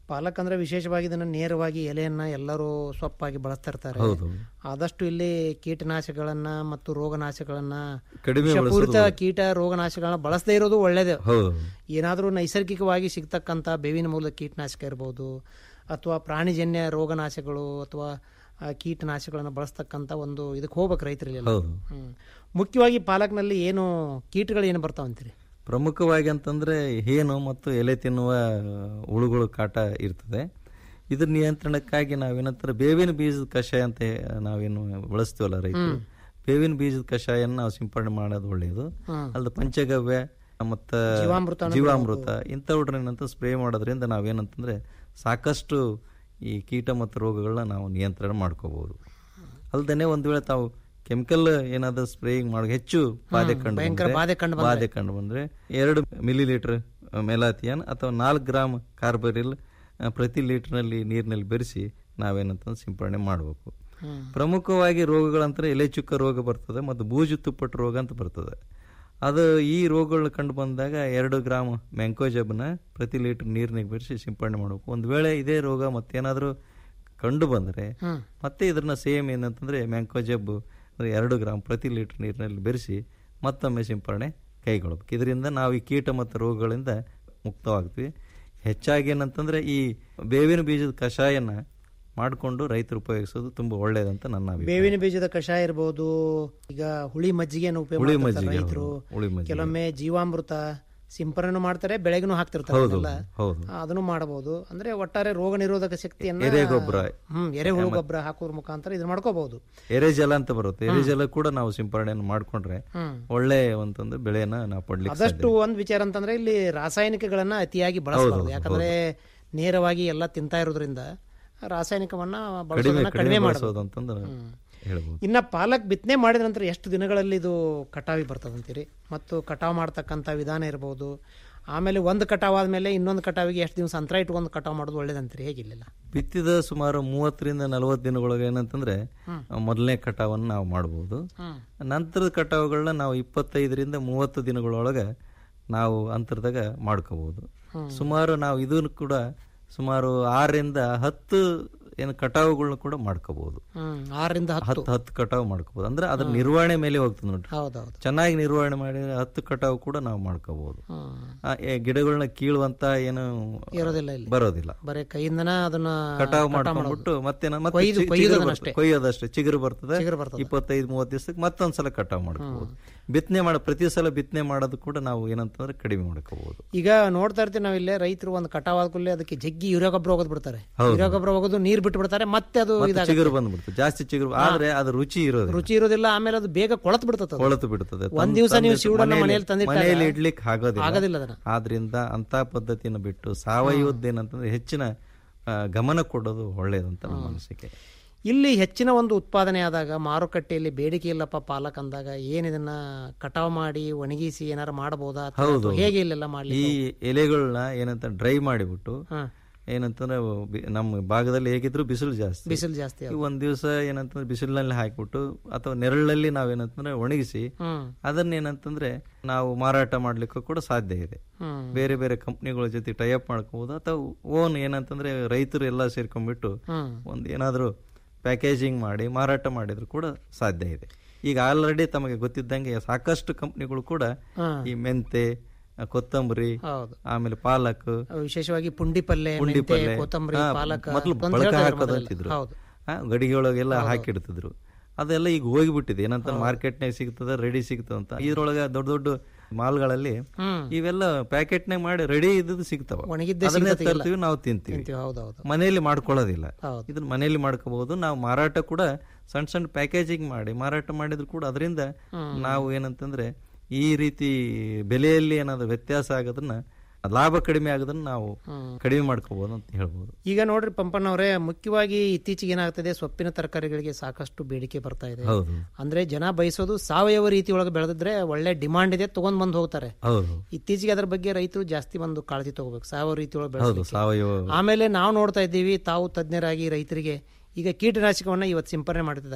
ಪಾಲಕ್ ಅಂದ್ರೆ ವಿಶೇಷವಾಗಿ ಇದನ್ನ ನೇರವಾಗಿ ಎಲೆಯನ್ನ ಎಲ್ಲರೂ ಸೊಪ್ಪಾಗಿ ಬಳಸ್ತಾ ಇರ್ತಾರೆ ಹೌದು. ಆದಷ್ಟು ಇಲ್ಲಿ ಕೀಟನಾಶಕಗಳನ್ನ ಮತ್ತು ರೋಗನಾಶಗಳನ್ನ ಕಡಿಮೆ ವಿಷಪೂರಿತ ಬಳಸೋದು. ಕೀಟ ರೋಗನಾಶಗಳನ್ನ ಬಳಸದೇ ಇರೋದು ಒಳ್ಳೇದೇ ಹೌದು. ಏನಾದರೂ ನೈಸರ್ಗಿಕವಾಗಿ ಸಿಗ್ತಕ್ಕಂಥ ಬೇವಿನ ಮೂಲದ ಕೀಟನಾಶಕ ಇರ್ಬೋದು ಅಥವಾ ಪ್ರಾಣಿಜನ್ಯ ರೋಗನಾಶಗಳು ಅಥವಾ ಆ, ಕೀಟನಾಶಕಗಳನ್ನ ಬಳಸ್ತಕ್ಕಂಥ ಒಂದು ಇದಕ್ಕೆ ಹೋಗ್ಬೇಕು ರೈತರಲ್ಲಿ ಹೌದು. ಮುಖ್ಯವಾಗಿ ಪಾಲಕ್ನಲ್ಲಿ ಏನು ಕೀಟಗಳು ಏನು ಬರ್ತಾವಂತೀರಿ ಪ್ರಮುಖವಾಗಿ ಅಂತಂದ್ರೆ ಹೇನು ಮತ್ತು ಎಲೆ ತಿನ್ನುವ ಹುಳುಗಳು ಕಾಟ ಇರ್ತದೆ ಇದ್ರ ನಿಯಂತ್ರಣಕ್ಕಾಗಿ ನಾವೇನಂತಾರೆ ಬೇವಿನ ಬೀಜದ ಕಷಾಯ ಅಂತ ನಾವೇನು ಬಳಸ್ತೀವಲ್ಲ ರೈತರು ಹ್ಮ್. ಬೇವಿನ ಬೀಜದ ಕಷಾಯನ ನಾವು ಸಿಂಪಡಣೆ ಮಾಡೋದು ಒಳ್ಳೆಯದು ಹ್ಮ್. ಅಲ್ಲದೆ ಪಂಚಗವ್ಯ ಮತ್ತ ಜೀವಾಮೃತನೂ ಜೀವಾಮೃತ ಇಂಥವುಡ್ರೇನಂತ ಸ್ಪ್ರೇ ಮಾಡೋದ್ರಿಂದ ನಾವೇನಂತಂದ್ರೆ ಸಾಕಷ್ಟು ಈ ಕೀಟ ಮತ್ತು ರೋಗಗಳನ್ನ ನಾವು ನಿಯಂತ್ರಣ ಮಾಡ್ಕೋಬಹುದು ಅಲ್ದೇನೆ ಒಂದ್ ವೇಳೆ ತಾವು ಕೆಮಿಕಲ್ ಏನಾದ್ರು ಸ್ಪ್ರೇಯಿಂಗ್ ಮಾಡೋ ಹೆಚ್ಚು ಬಾಧೆ ಕಂಡು ಭಯಂಕರ ಬಂದ್ರೆ- ಬಾಧೆ ಕಂಡು ಬಂದ್ರೆ. ಬಾಧೆ ಕಂಡು ಬಂದ್ರೆ ಎರಡು ಮಿಲಿ ಲೀಟರ್ ಮೆಲಾಥಿಯನ್ ಅಥವಾ ನಾಲ್ಕು ಗ್ರಾಮ್ ಕಾರ್ಬರಿಲ್ ಆ, ಪ್ರತಿ ಲೀಟರ್ನಲ್ಲಿ ನೀರಿನಲ್ಲಿ ಬೆರೆಸಿ ನಾವೇನಂತ ಸಿಂಪಡಣೆ ಮಾಡಬೇಕು ಹ್ಮ್. ಪ್ರಮುಖವಾಗಿ ರೋಗಗಳಂತಾರೆ ಎಲೆ ಚುಕ್ಕ ರೋಗ ಬರ್ತದೆ ಮತ್ತು ಬೂಜು ತುಪ್ಪಟ್ಟು ರೋಗ ಅಂತ ಬರ್ತದೆ ಅದು ಈ ರೋಗಗಳು ಕಂಡು ಬಂದಾಗ ಎರಡು ಗ್ರಾಮ್ ಮ್ಯಾಂಕೋಜಬ್ನ ಪ್ರತಿ ಲೀಟರ್ ನೀರಿನಾಗ ಬೆರೆಸಿ ಸಿಂಪಡಣೆ ಮಾಡಬೇಕು ಒಂದು ವೇಳೆ ಇದೇ ರೋಗ ಮತ್ತೇನಾದರೂ ಕಂಡು ಬಂದರೆ ಹ್ಮ್. ಮತ್ತೆ ಇದನ್ನ ಸೇಮ್ ಏನಂತಂದ್ರೆ ಮ್ಯಾಂಕೋಜಬ್ ಅಂದ್ರೆ ಎರಡು ಗ್ರಾಮ್ ಪ್ರತಿ ಲೀಟರ್ ನೀರಿನಲ್ಲಿ ಬೆರೆಸಿ ಮತ್ತೊಮ್ಮೆ ಸಿಂಪಡಣೆ ಕೈಗೊಳ್ಬೇಕು ಇದರಿಂದ ನಾವು ಈ ಕೀಟ ಮತ್ತು ರೋಗಗಳಿಂದ ಮುಕ್ತವಾಗ್ತೀವಿ ಹೆಚ್ಚಾಗಿ ಏನಂತಂದ್ರೆ ಈ ಬೇವಿನ ಬೀಜದ ಕಷಾಯನ ಮಾಡಿಕೊಂಡು ರೈತರು ಉಪಯೋಗಿಸೋದು ತುಂಬಾ ಒಳ್ಳೇದಂತ ನನ್ನ ಅಭಿಪ್ರಾಯ ಬೇವಿನ ಬೀಜದ ಕಷಾಯ ಇರ್ಬೋದು ಈಗ ಹುಳಿ ಮಜ್ಜಿಗೆಯನ್ನು ಉಪಯೋಗ ಹುಳಿ ಮಾಡ್ತಾರೆ ಮಜ್ಜಿಗೆ, ರೈತರು ಹೌದು. ಹುಳಿ ಮಜ್ಜಿಗೆ. ಕೆಲವೊಮ್ಮೆ ಜೀವಾಮೃತ ಸಿಂಪರಣೆ ಮಾಡ್ತಾರೆ ಬೆಳೆಗೂ ಹಾಕ್ತಿರ್ತಾರೆ ಹೌದು, ಅದನ್ನೆಲ್ಲ. ಹೌದು. ಆ, ಅದನ್ನು ಮಾಡಬಹುದು ಅಂದ್ರೆ ಒಟ್ಟಾರೆ ರೋಗ ನಿರೋಧಕ ಶಕ್ತಿಯನ್ನ ಎರೆಗೊಬ್ಬರ. ಹ್ಮ್ ಎರೆಹುಳು ಮತ್ತೆ- ಗೊಬ್ಬರ ಹಾಕೋದ್ರ ಮುಖಾಂತರ ಇದನ್ನ ಮಾಡ್ಕೋಬಹುದು ಎರೆಜಲ ಅಂತ ಬರುತ್ತೆ ಎರೆಜಲ ಕೂಡ ನಾವು ಸಿಂಪಡಣೆಯನ್ನು ಮಾಡ್ಕೊಂಡ್ರೆ ಹ್ಮ್. ಒಳ್ಳೆ ಅಂತಂದ್ರೆ ಬೆಳೆಯನ್ನ ನಾವು ಪಡ್ಲಿಕ್ಕೆ ಆದಷ್ಟು ಒಂದ್ ವಿಚಾರ ಅಂತಂದ್ರೆ ಇಲ್ಲಿ ರಾಸಾಯನಿಕಗಳನ್ನ ಅತಿಯಾಗಿ ಬಳಸಬಾರದು ಹೌದು, ಯಾಕಂದ್ರೆ ನೇರವಾಗಿ ಎಲ್ಲ ತಿಂತಾ ಇರೋದ್ರಿಂದ ರಾಸಾಯನಿಕವನ್ನ ಕಡಿಮೆ ಬಳಸೋದನ್ನ ಕಡಿಮೆ ಕಡಿಮೆ ಬಳಸೋದು ಮಾಡಬಹುದು ಅಂತಂದ್ರೆ ಹೇಳ್ಬೋದು ಇನ್ನ ಪಾಲಕ್ ಬಿತ್ತನೆ ಮಾಡಿದ ನಂತರ ಎಷ್ಟು ದಿನಗಳಲ್ಲಿ ಇದು ಕಟಾವಿ ಬರ್ತದಂತೀರಿ ಮತ್ತು ಕಟಾವ್ ಮಾಡ್ತಕ್ಕಂಥ ವಿಧಾನ ಇರಬಹುದು ಆಮೇಲೆ ಒಂದು ಕಟಾವ್ ಆದ್ಮೇಲೆ ಇನ್ನೊಂದು ಕಟಾವಿಗೆ ಎಷ್ಟು ದಿವಸ ಅಂತರ ಇಟ್ಕೊಂಡು ಕಟಾವ್ ಮಾಡೋದು ಒಳ್ಳೇದಂತೀರಿ ಹೇಗಿಲ್ಲ ಬಿತ್ತಿದ ಸುಮಾರು ಮೂವತ್ತರಿಂದ ನಲವತ್ತು ದಿನಗಳೊಳಗೆ ಏನಂತಂದ್ರೆ ಹ್ಮ್. ಮೊದಲನೇ ಕಟಾವನ್ನು ನಾವು ಮಾಡಬಹುದು ಹ್ಮ್. ನಂತರದ ಕಟಾವುಗಳನ್ನ ನಾವು ಇಪ್ಪತ್ತೈದರಿಂದ ಮೂವತ್ತು ದಿನಗಳೊಳಗೆ ನಾವು ಅಂತರದಾಗ ಮಾಡ್ಕೋಬಹುದು ಹ್ಮ್. ಸುಮಾರು ನಾವು ಇದನ್ನು ಕೂಡ ಸುಮಾರು ಆರರಿಂದ ಹತ್ತು ಏನು ಕಟಾವುಗಳನ್ನ ಕೂಡ ಮಾಡ್ಕೋಬಹುದು ಹ್ಮ್ ಆರರಿಂದ ಹತ್ತು ಹತ್ತು ಹತ್ತು ಕಟಾವು ಮಾಡ್ಕೋಬಹುದು ಅಂದ್ರೆ ಅದ್ರ ನಿರ್ವಹಣೆ ಮೇಲೆ ಹೋಗ್ತದೆ ನೋಡ್ರಿ ಹೌದೌದು ಚೆನ್ನಾಗಿ ನಿರ್ವಹಣೆ ಮಾಡಿ ಹತ್ತು ಕಟಾವು ಕೂಡ ನಾವು ಮಾಡ್ಕೋಬಹುದು ಹ್ಮ್. ಆ, ಏ, ಗಿಡಗಳನ್ನ ಕೀಳುವಂತ ಏನು ಇರೋದಿಲ್ಲ ಇಲ್ಲಿ ಬರೋದಿಲ್ಲ ಬರೀ ಕೈಯಿಂದನ ಅದನ್ನ ಕಟಾವು ಕಟಾವ್ ಮಾಡ್ಕೊಂಡ್ಬಿಟ್ಟು ಮಾಡೋದು. ಮತ್ತೆ ಮತ್ತೆ ಕೊಯ್ದು- ಚಿ- ಚಿಗುರು ಕೊಯ್ಯೋದನ್ನಷ್ಟೇ. ಬರ್ತದೆ. ಕೊಯ್ಯೋದಷ್ಟೇ ಚಿಗುರು ಬರ್ತದೆ ಚಿಗುರು ಬರ್ತದೆ. ಇಪ್ಪತ್ತೈದು ಮೂವತ್ತು ದಿವಸಕ್ಕೆ ಮತ್ತೊಂದ್ಸಲ ಕಟಾವು ಮಾಡ್ಕೋಬಹುದು ಬಿತ್ತನೆ ಮಾಡ ಪ್ರತಿ ಸಲ ಬಿತ್ತನೆ ಮಾಡೋದು ಕೂಡ ನಾವು ಏನಂತಂದ್ರೆ ಕಡಿಮೆ ಮಾಡ್ಕೋಬಹುದು ಈಗ ನೋಡ್ತಾ ಇರ್ತೀವಿ ನಾವಿಲ್ಲೇ ರೈತರು ಒಂದು ಕಟಾವ್ ಆದ ಕೂಡಲೇ ಅದಕ್ಕೆ ಜಗ್ಗಿ ಯೂರಿಯಾ ಗೊಬ್ಬರ ಹೋಗೋದು ಬಿಡ್ತಾರೆ ಹೌದು. ಯೂರಿಯಾ ಗೊಬ್ಬರ ಹೋಗೋದು ನೀರ್ ಬಿಟ್ಟು ಬಿಡ್ತಾರೆ ಮತ್ತೆ ಅದು ಮತ್ತೆ ಇದಾಗುತ್ತೆ. ಚಿಗುರು ಬಂದ್ಬಿಡ್ತದೆ ಜಾಸ್ತಿ ಚಿಗುರು ಆದ್ರೆ ಅದು ರುಚಿ ಇರೋದು ರುಚಿ ಇರೋದಿಲ್ಲ ಆಮೇಲೆ ಅದು ಬೇಗ ಕೊಳತು ಬಿಡ್ತದೆ ಅದು. ಕೊಳತು ಬಿಡುತ್ತದೆ ಒಂದ್ ದಿವಸ ನೀವು ಶಿವಡನ್ನ ಮನೆಯಲ್ಲಿ ತಂದಿಟ್ಟಾಗ ಮನೆಯಲ್ಲಿ ಇಡ್ಲಿಕ್ಕೆ ಆಗೋದಿಲ್ಲ ಆಗೋದಿಲ್ಲ ಅದನ್ನ. ಆದ್ರಿಂದ ಅಂತ ಪದ್ಧತಿಯನ್ನು ಬಿಟ್ಟು ಸಾವಯವದ್ದು ಏನಂತಂದ್ರೆ ಹೆಚ್ಚಿನ ಆ, ಗಮನ ಕೊಡೋದು ಒಳ್ಳೇದಂತ ನಮ್ಮ ಅನಿಸಿಕೆ ಇಲ್ಲಿ ಹೆಚ್ಚಿನ ಒಂದು ಉತ್ಪಾದನೆ ಆದಾಗ ಮಾರುಕಟ್ಟೆಯಲ್ಲಿ ಬೇಡಿಕೆ ಇಲ್ಲಪ್ಪ ಪಾಲಕ್ ಅಂದಾಗ ಏನ್ ಇದನ್ನ ಕಟಾವ್ ಮಾಡಿ ಒಣಗಿಸಿ ಏನಾರು ಮಾಡಬಹುದಾ ಅಥವಾ ಹೌದು ಹೇಗೆ ಇಲ್ಲೆಲ್ಲ ಈ ಮಾಡ್ಲಿಕ್ಕೆ ಎಲೆಗಳನ್ನ ಏನಂತ ಡ್ರೈ ಮಾಡಿಬಿಟ್ಟು ಹಾ. ಏನಂತಂದ್ರೆ ಬಿ- ನಮ್ಮ ಭಾಗದಲ್ಲಿ ಹೇಗಿದ್ರು ಬಿಸಿಲು ಜಾಸ್ತಿ ಬಿಸಿಲು ಜಾಸ್ತಿ ಈ ಒಂದ್ ದಿವಸ ಏನಂತಂದ್ರೆ ಬಿಸಿಲಿನಲ್ಲಿ ಹಾಕಿಬಿಟ್ಟು ಅಥವಾ ನೆರಳಲ್ಲಿ ನಾವೇನಂತಂದ್ರೆ ಒಣಗಿಸಿ ಹ್ಮ್. ಅದನ್ನ ಏನಂತಂದ್ರೆ ನಾವು ಮಾರಾಟ ಮಾಡ್ಲಿಕ್ಕೂ ಕೂಡ ಸಾಧ್ಯ ಇದೆ ಹ್ಮ್. ಬೇರೆ ಬೇರೆ ಕಂಪ್ನಿಗಳ ಜೊತೆ ಟೈಅಪ್ ಮಾಡ್ಕೋಬಹುದು ಅಥವಾ ಓನ್ ಏನಂತಂದ್ರೆ ರೈತರು ಎಲ್ಲ ಸೇರ್ಕೊಂಡ್ಬಿಟ್ಟು ಹ್ಮ್. ಒಂದು ಏನಾದ್ರು ಪ್ಯಾಕೇಜಿಂಗ್ ಮಾಡಿ ಮಾರಾಟ ಮಾಡಿದ್ರು ಕೂಡ ಸಾಧ್ಯ ಇದೆ ಈಗ ಆಲ್ರೆಡಿ ತಮಗೆ ಗೊತ್ತಿದ್ದಂಗೆ ಸಾಕಷ್ಟು ಕಂಪ್ನಿಗಳು ಕೂಡ ಹಾ. ಈ ಮೆಂತೆ ಆ, ಕೊತ್ತಂಬರಿ ಹೌದು. ಆಮೇಲೆ ಪಾಲಕ್ ವಿಶೇಷವಾಗಿ ಪುಂಡಿ ಪಲ್ಲೆ ಪುಂಡಿ ಮೆಂತೆ, ಪಲ್ಲೆ ಕೊತ್ತಂಬರಿ ಹಾ, ಪಾಲಕ ಮೊದ್ಲು ಅಂತ ಬಳಕೆ ಹೇಳ್ತಾರೆ ಹಾಕೋದು ಮೊದಲೆಲ್ಲ. ಅಂತಿದ್ರು ಹೌದು ಆ, ಗಡಿಗೆಯೊಳಗೆಲ್ಲ ಹಾಕಿಡ್ತಿದ್ರು ಅದೆಲ್ಲ ಈಗ ಹೋಗಿಬಿಟ್ಟಿದೆ ಏನಂತ ಮಾರ್ಕೆಟ್ನಾಗ ಸಿಗ್ತದೆ ರೆಡಿ ಸಿಗ್ತದೆ ಅಂತ ಇದ್ರೊಳಗೆ ದೊಡ್ಡ ದೊಡ್ಡ ಮಾಲ್ಗಳಲ್ಲಿ ಹ್ಮ್. ಇವೆಲ್ಲ ಪ್ಯಾಕೆಟ್ನಾಗ ಮಾಡಿ ರೆಡಿ ಇದ್ದದ್ದು ಸಿಗ್ತಾವ ಒಣಗಿದ್ದೇ ಅದನ್ನೇ ಸಿಗ್ತದೆ ಇಲ್ಲ. ತರ್ತೀವಿ ನಾವು ತಿಂತೀವಿ ತಿಂತೀವಿ, ಹೌದೌದು. ಮನೆಯಲ್ಲಿ ಮಾಡ್ಕೊಳ್ಳೋದಿಲ್ಲ ಹೌದು. ಇದನ್ನ ಮನೆಯಲ್ಲಿ ಮಾಡ್ಕೋಬಹುದು ನಾವು ಮಾರಾಟ ಕೂಡ ಸಣ್ಣ ಸಣ್ಣ ಪ್ಯಾಕೇಜಿಂಗ್ ಮಾಡಿ ಮಾರಾಟ ಮಾಡಿದ್ರು ಕೂಡ ಅದರಿಂದ ಹ್ಮ್. ನಾವು ಏನಂತಂದ್ರೆ ಈ ರೀತಿ ಬೆಲೆಯಲ್ಲಿ ಏನಾದ್ರು ವ್ಯತ್ಯಾಸ ಆಗೋದನ್ನ ಲಾಭ ಕಡಿಮೆ ಆಗೋದನ್ನ ನಾವು ಕಡಿಮೆ ಮಾಡ್ಕೋಬಹುದು ಅಂತ ಹೇಳ್ಬೋದು ಈಗ ನೋಡ್ರಿ ಪಂಪಣ್ಣವರೇ ಮುಖ್ಯವಾಗಿ ಇತ್ತೀಚೆಗೆ ಏನಾಗ್ತದೆ ಸೊಪ್ಪಿನ ತರಕಾರಿಗಳಿಗೆ ಸಾಕಷ್ಟು ಬೇಡಿಕೆ ಬರ್ತಾ ಇದೆ ಹೌದು. ಅಂದ್ರೆ ಜನ ಬಯಸೋದು ಸಾವಯವ ರೀತಿ ಒಳಗೆ ಬೆಳೆದಿದ್ರೆ ಒಳ್ಳೆ ಡಿಮಾಂಡ್ ಇದೆ ತಗೊಂಡ್ ಬಂದು ಹೋಗ್ತಾರೆ ಹೌದು ಇತ್ತೀಚೆಗೆ ಅದ್ರ ಬಗ್ಗೆ ರೈತರು ಜಾಸ್ತಿ ಒಂದು ಕಾಳಜಿ ತಗೋಬೇಕು ಸಾವಯವ ರೀತಿ ಒಳಗೆ ಹೌದು ಬೆಳೆಸಲಿಕ್ಕೆ ಸಾವಯವ ಆಮೇಲೆ ನಾವು ನೋಡ್ತಾ ಇದ್ದೀವಿ ತಾವು ತಜ್ಞರಾಗಿ ರೈತರಿಗೆ ಈಗ ಕೀಟನಾಶಕವನ್ನ ಇವತ್ತು ಸಿಂಪರಣೆ ಮಾಡ್ತಿದ್ದಾರೆ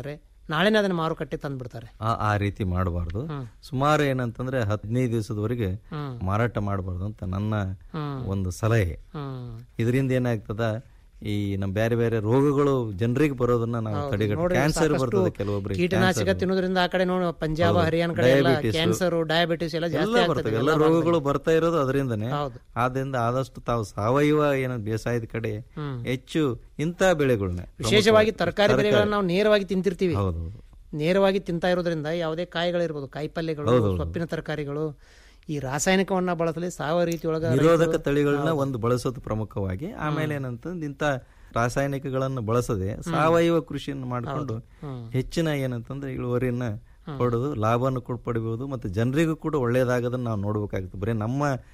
ನಾಳೆನೇ ಅದನ್ನ ಮಾರುಕಟ್ಟೆ ತಂದ್ಬಿಡ್ತಾರೆ ಆ- ಆ ರೀತಿ ಮಾಡಬಾರ್ದು ಸುಮಾರು ಏನಂತಂದ್ರೆ ಹದಿನೈದು ದಿವಸದವರೆಗೆ ಹ್ಮ್. ಮಾರಾಟ ಮಾಡಬಾರ್ದು ಅಂತ ನನ್ನ ಹ್ಮ್. ಒಂದು ಸಲಹೆ ಹ್ಮ್. ಇದರಿಂದ ಏನಾಗ್ತದ ಈ ನಮ್ಮ ಬೇರೆ ಬೇರೆ ರೋಗಗಳು ಜನರಿಗೆ ಬರೋದನ್ನ ನಾವು ಹೌದು. ತಡೆಗಟ್ಟ ನೋಡಿ, ಕ್ಯಾನ್ಸರ್ ಸಾಕಷ್ಟು ಬರ್ತದೆ ಕೆಲವೊಬ್ಬರಿಗೆ ಕೀಟನಾಶಕ cancer. ತಿನ್ನೋದ್ರಿಂದ ಆ ಕಡೆ ನೋಡಿ ಪಂಜಾಬ್ ಹೌದು. ಹರಿಯಾಣ ಕಡೆ ಎಲ್ಲ Diabetes. ಕ್ಯಾನ್ಸರ್ ಡಯಾಬಿಟಿಸ್ ಎಲ್ಲ ಜಾಸ್ತಿ ಎಲ್ಲ ಆಗ್ತದೆ ಬರ್ತವೆ ಎಲ್ಲ ಎಲ್ಲ ಭಾಗದಲ್ಲಿ. ರೋಗಗಳು ಬರ್ತಾ ಇರೋದು ಅದರಿಂದನೇ ಹೌದು. ಆದ್ರಿಂದ ಆದಷ್ಟು ತಾವು ಸಾವಯವ ಏನೋ ಬೇಸಾಯದ ಕಡೆ ಹ್ಮ್. ಹೆಚ್ಚು ಇಂಥ ಬೆಳೆಗಳನ್ನ ವಿಶೇಷವಾಗಿ ತರಕಾರಿ ಬೆಳೆಗಳನ್ನ ನಾವು ನೇರವಾಗಿ ತಿಂತಿರ್ತೀವಿ ಹೌದೌದು ನೇರವಾಗಿ ತಿಂತಾ ಇರೋದ್ರಿಂದ ಯಾವುದೇ ಕಾಯಿಗಳಿರ್ಬೋದು ಕಾಯಿ ಪಲ್ಯಗಳು ಹೌದೌದು. ಸೊಪ್ಪಿನ ತರಕಾರಿಗಳು ಈ ರಾಸಾಯನಿಕವನ್ನ ಬಳಸಲಿ ಸಾವಯವ ರೀತಿ ಒಳಗ ನಿರೋಧಕ ರೈತರು- ತಳಿಗಳನ್ನ ಹೌದು. ಒಂದು ಬಳಸೋದು ಪ್ರಮುಖವಾಗಿ ಆಮೇಲೆ ಏನಂತಂದ್ರೆ ಇಂಥ ರಾಸಾಯನಿಕಗಳನ್ನು ಬಳಸದೆ ಸಾವಯವ ಕೃಷಿಯನ್ನು ಮಾಡಿಕೊಂಡು ಹ್ಮ್. ಹೆಚ್ಚಿನ ಏನಂತಂದ್ರೆ ಇಳುವರಿಯನ್ನ ಪಡೆದು ಲಾಭವನ್ನು ಕೂಡ ಪಡಿಬಹುದು ಮತ್ತೆ ಜನರಿಗೂ ಕೂಡ ಒಳ್ಳೇದಾಗೋದನ್ನ ನಾವು ನೋಡ್ಬೇಕಾಗುತ್ತೆ ಬರೀ ನಮ್ಮ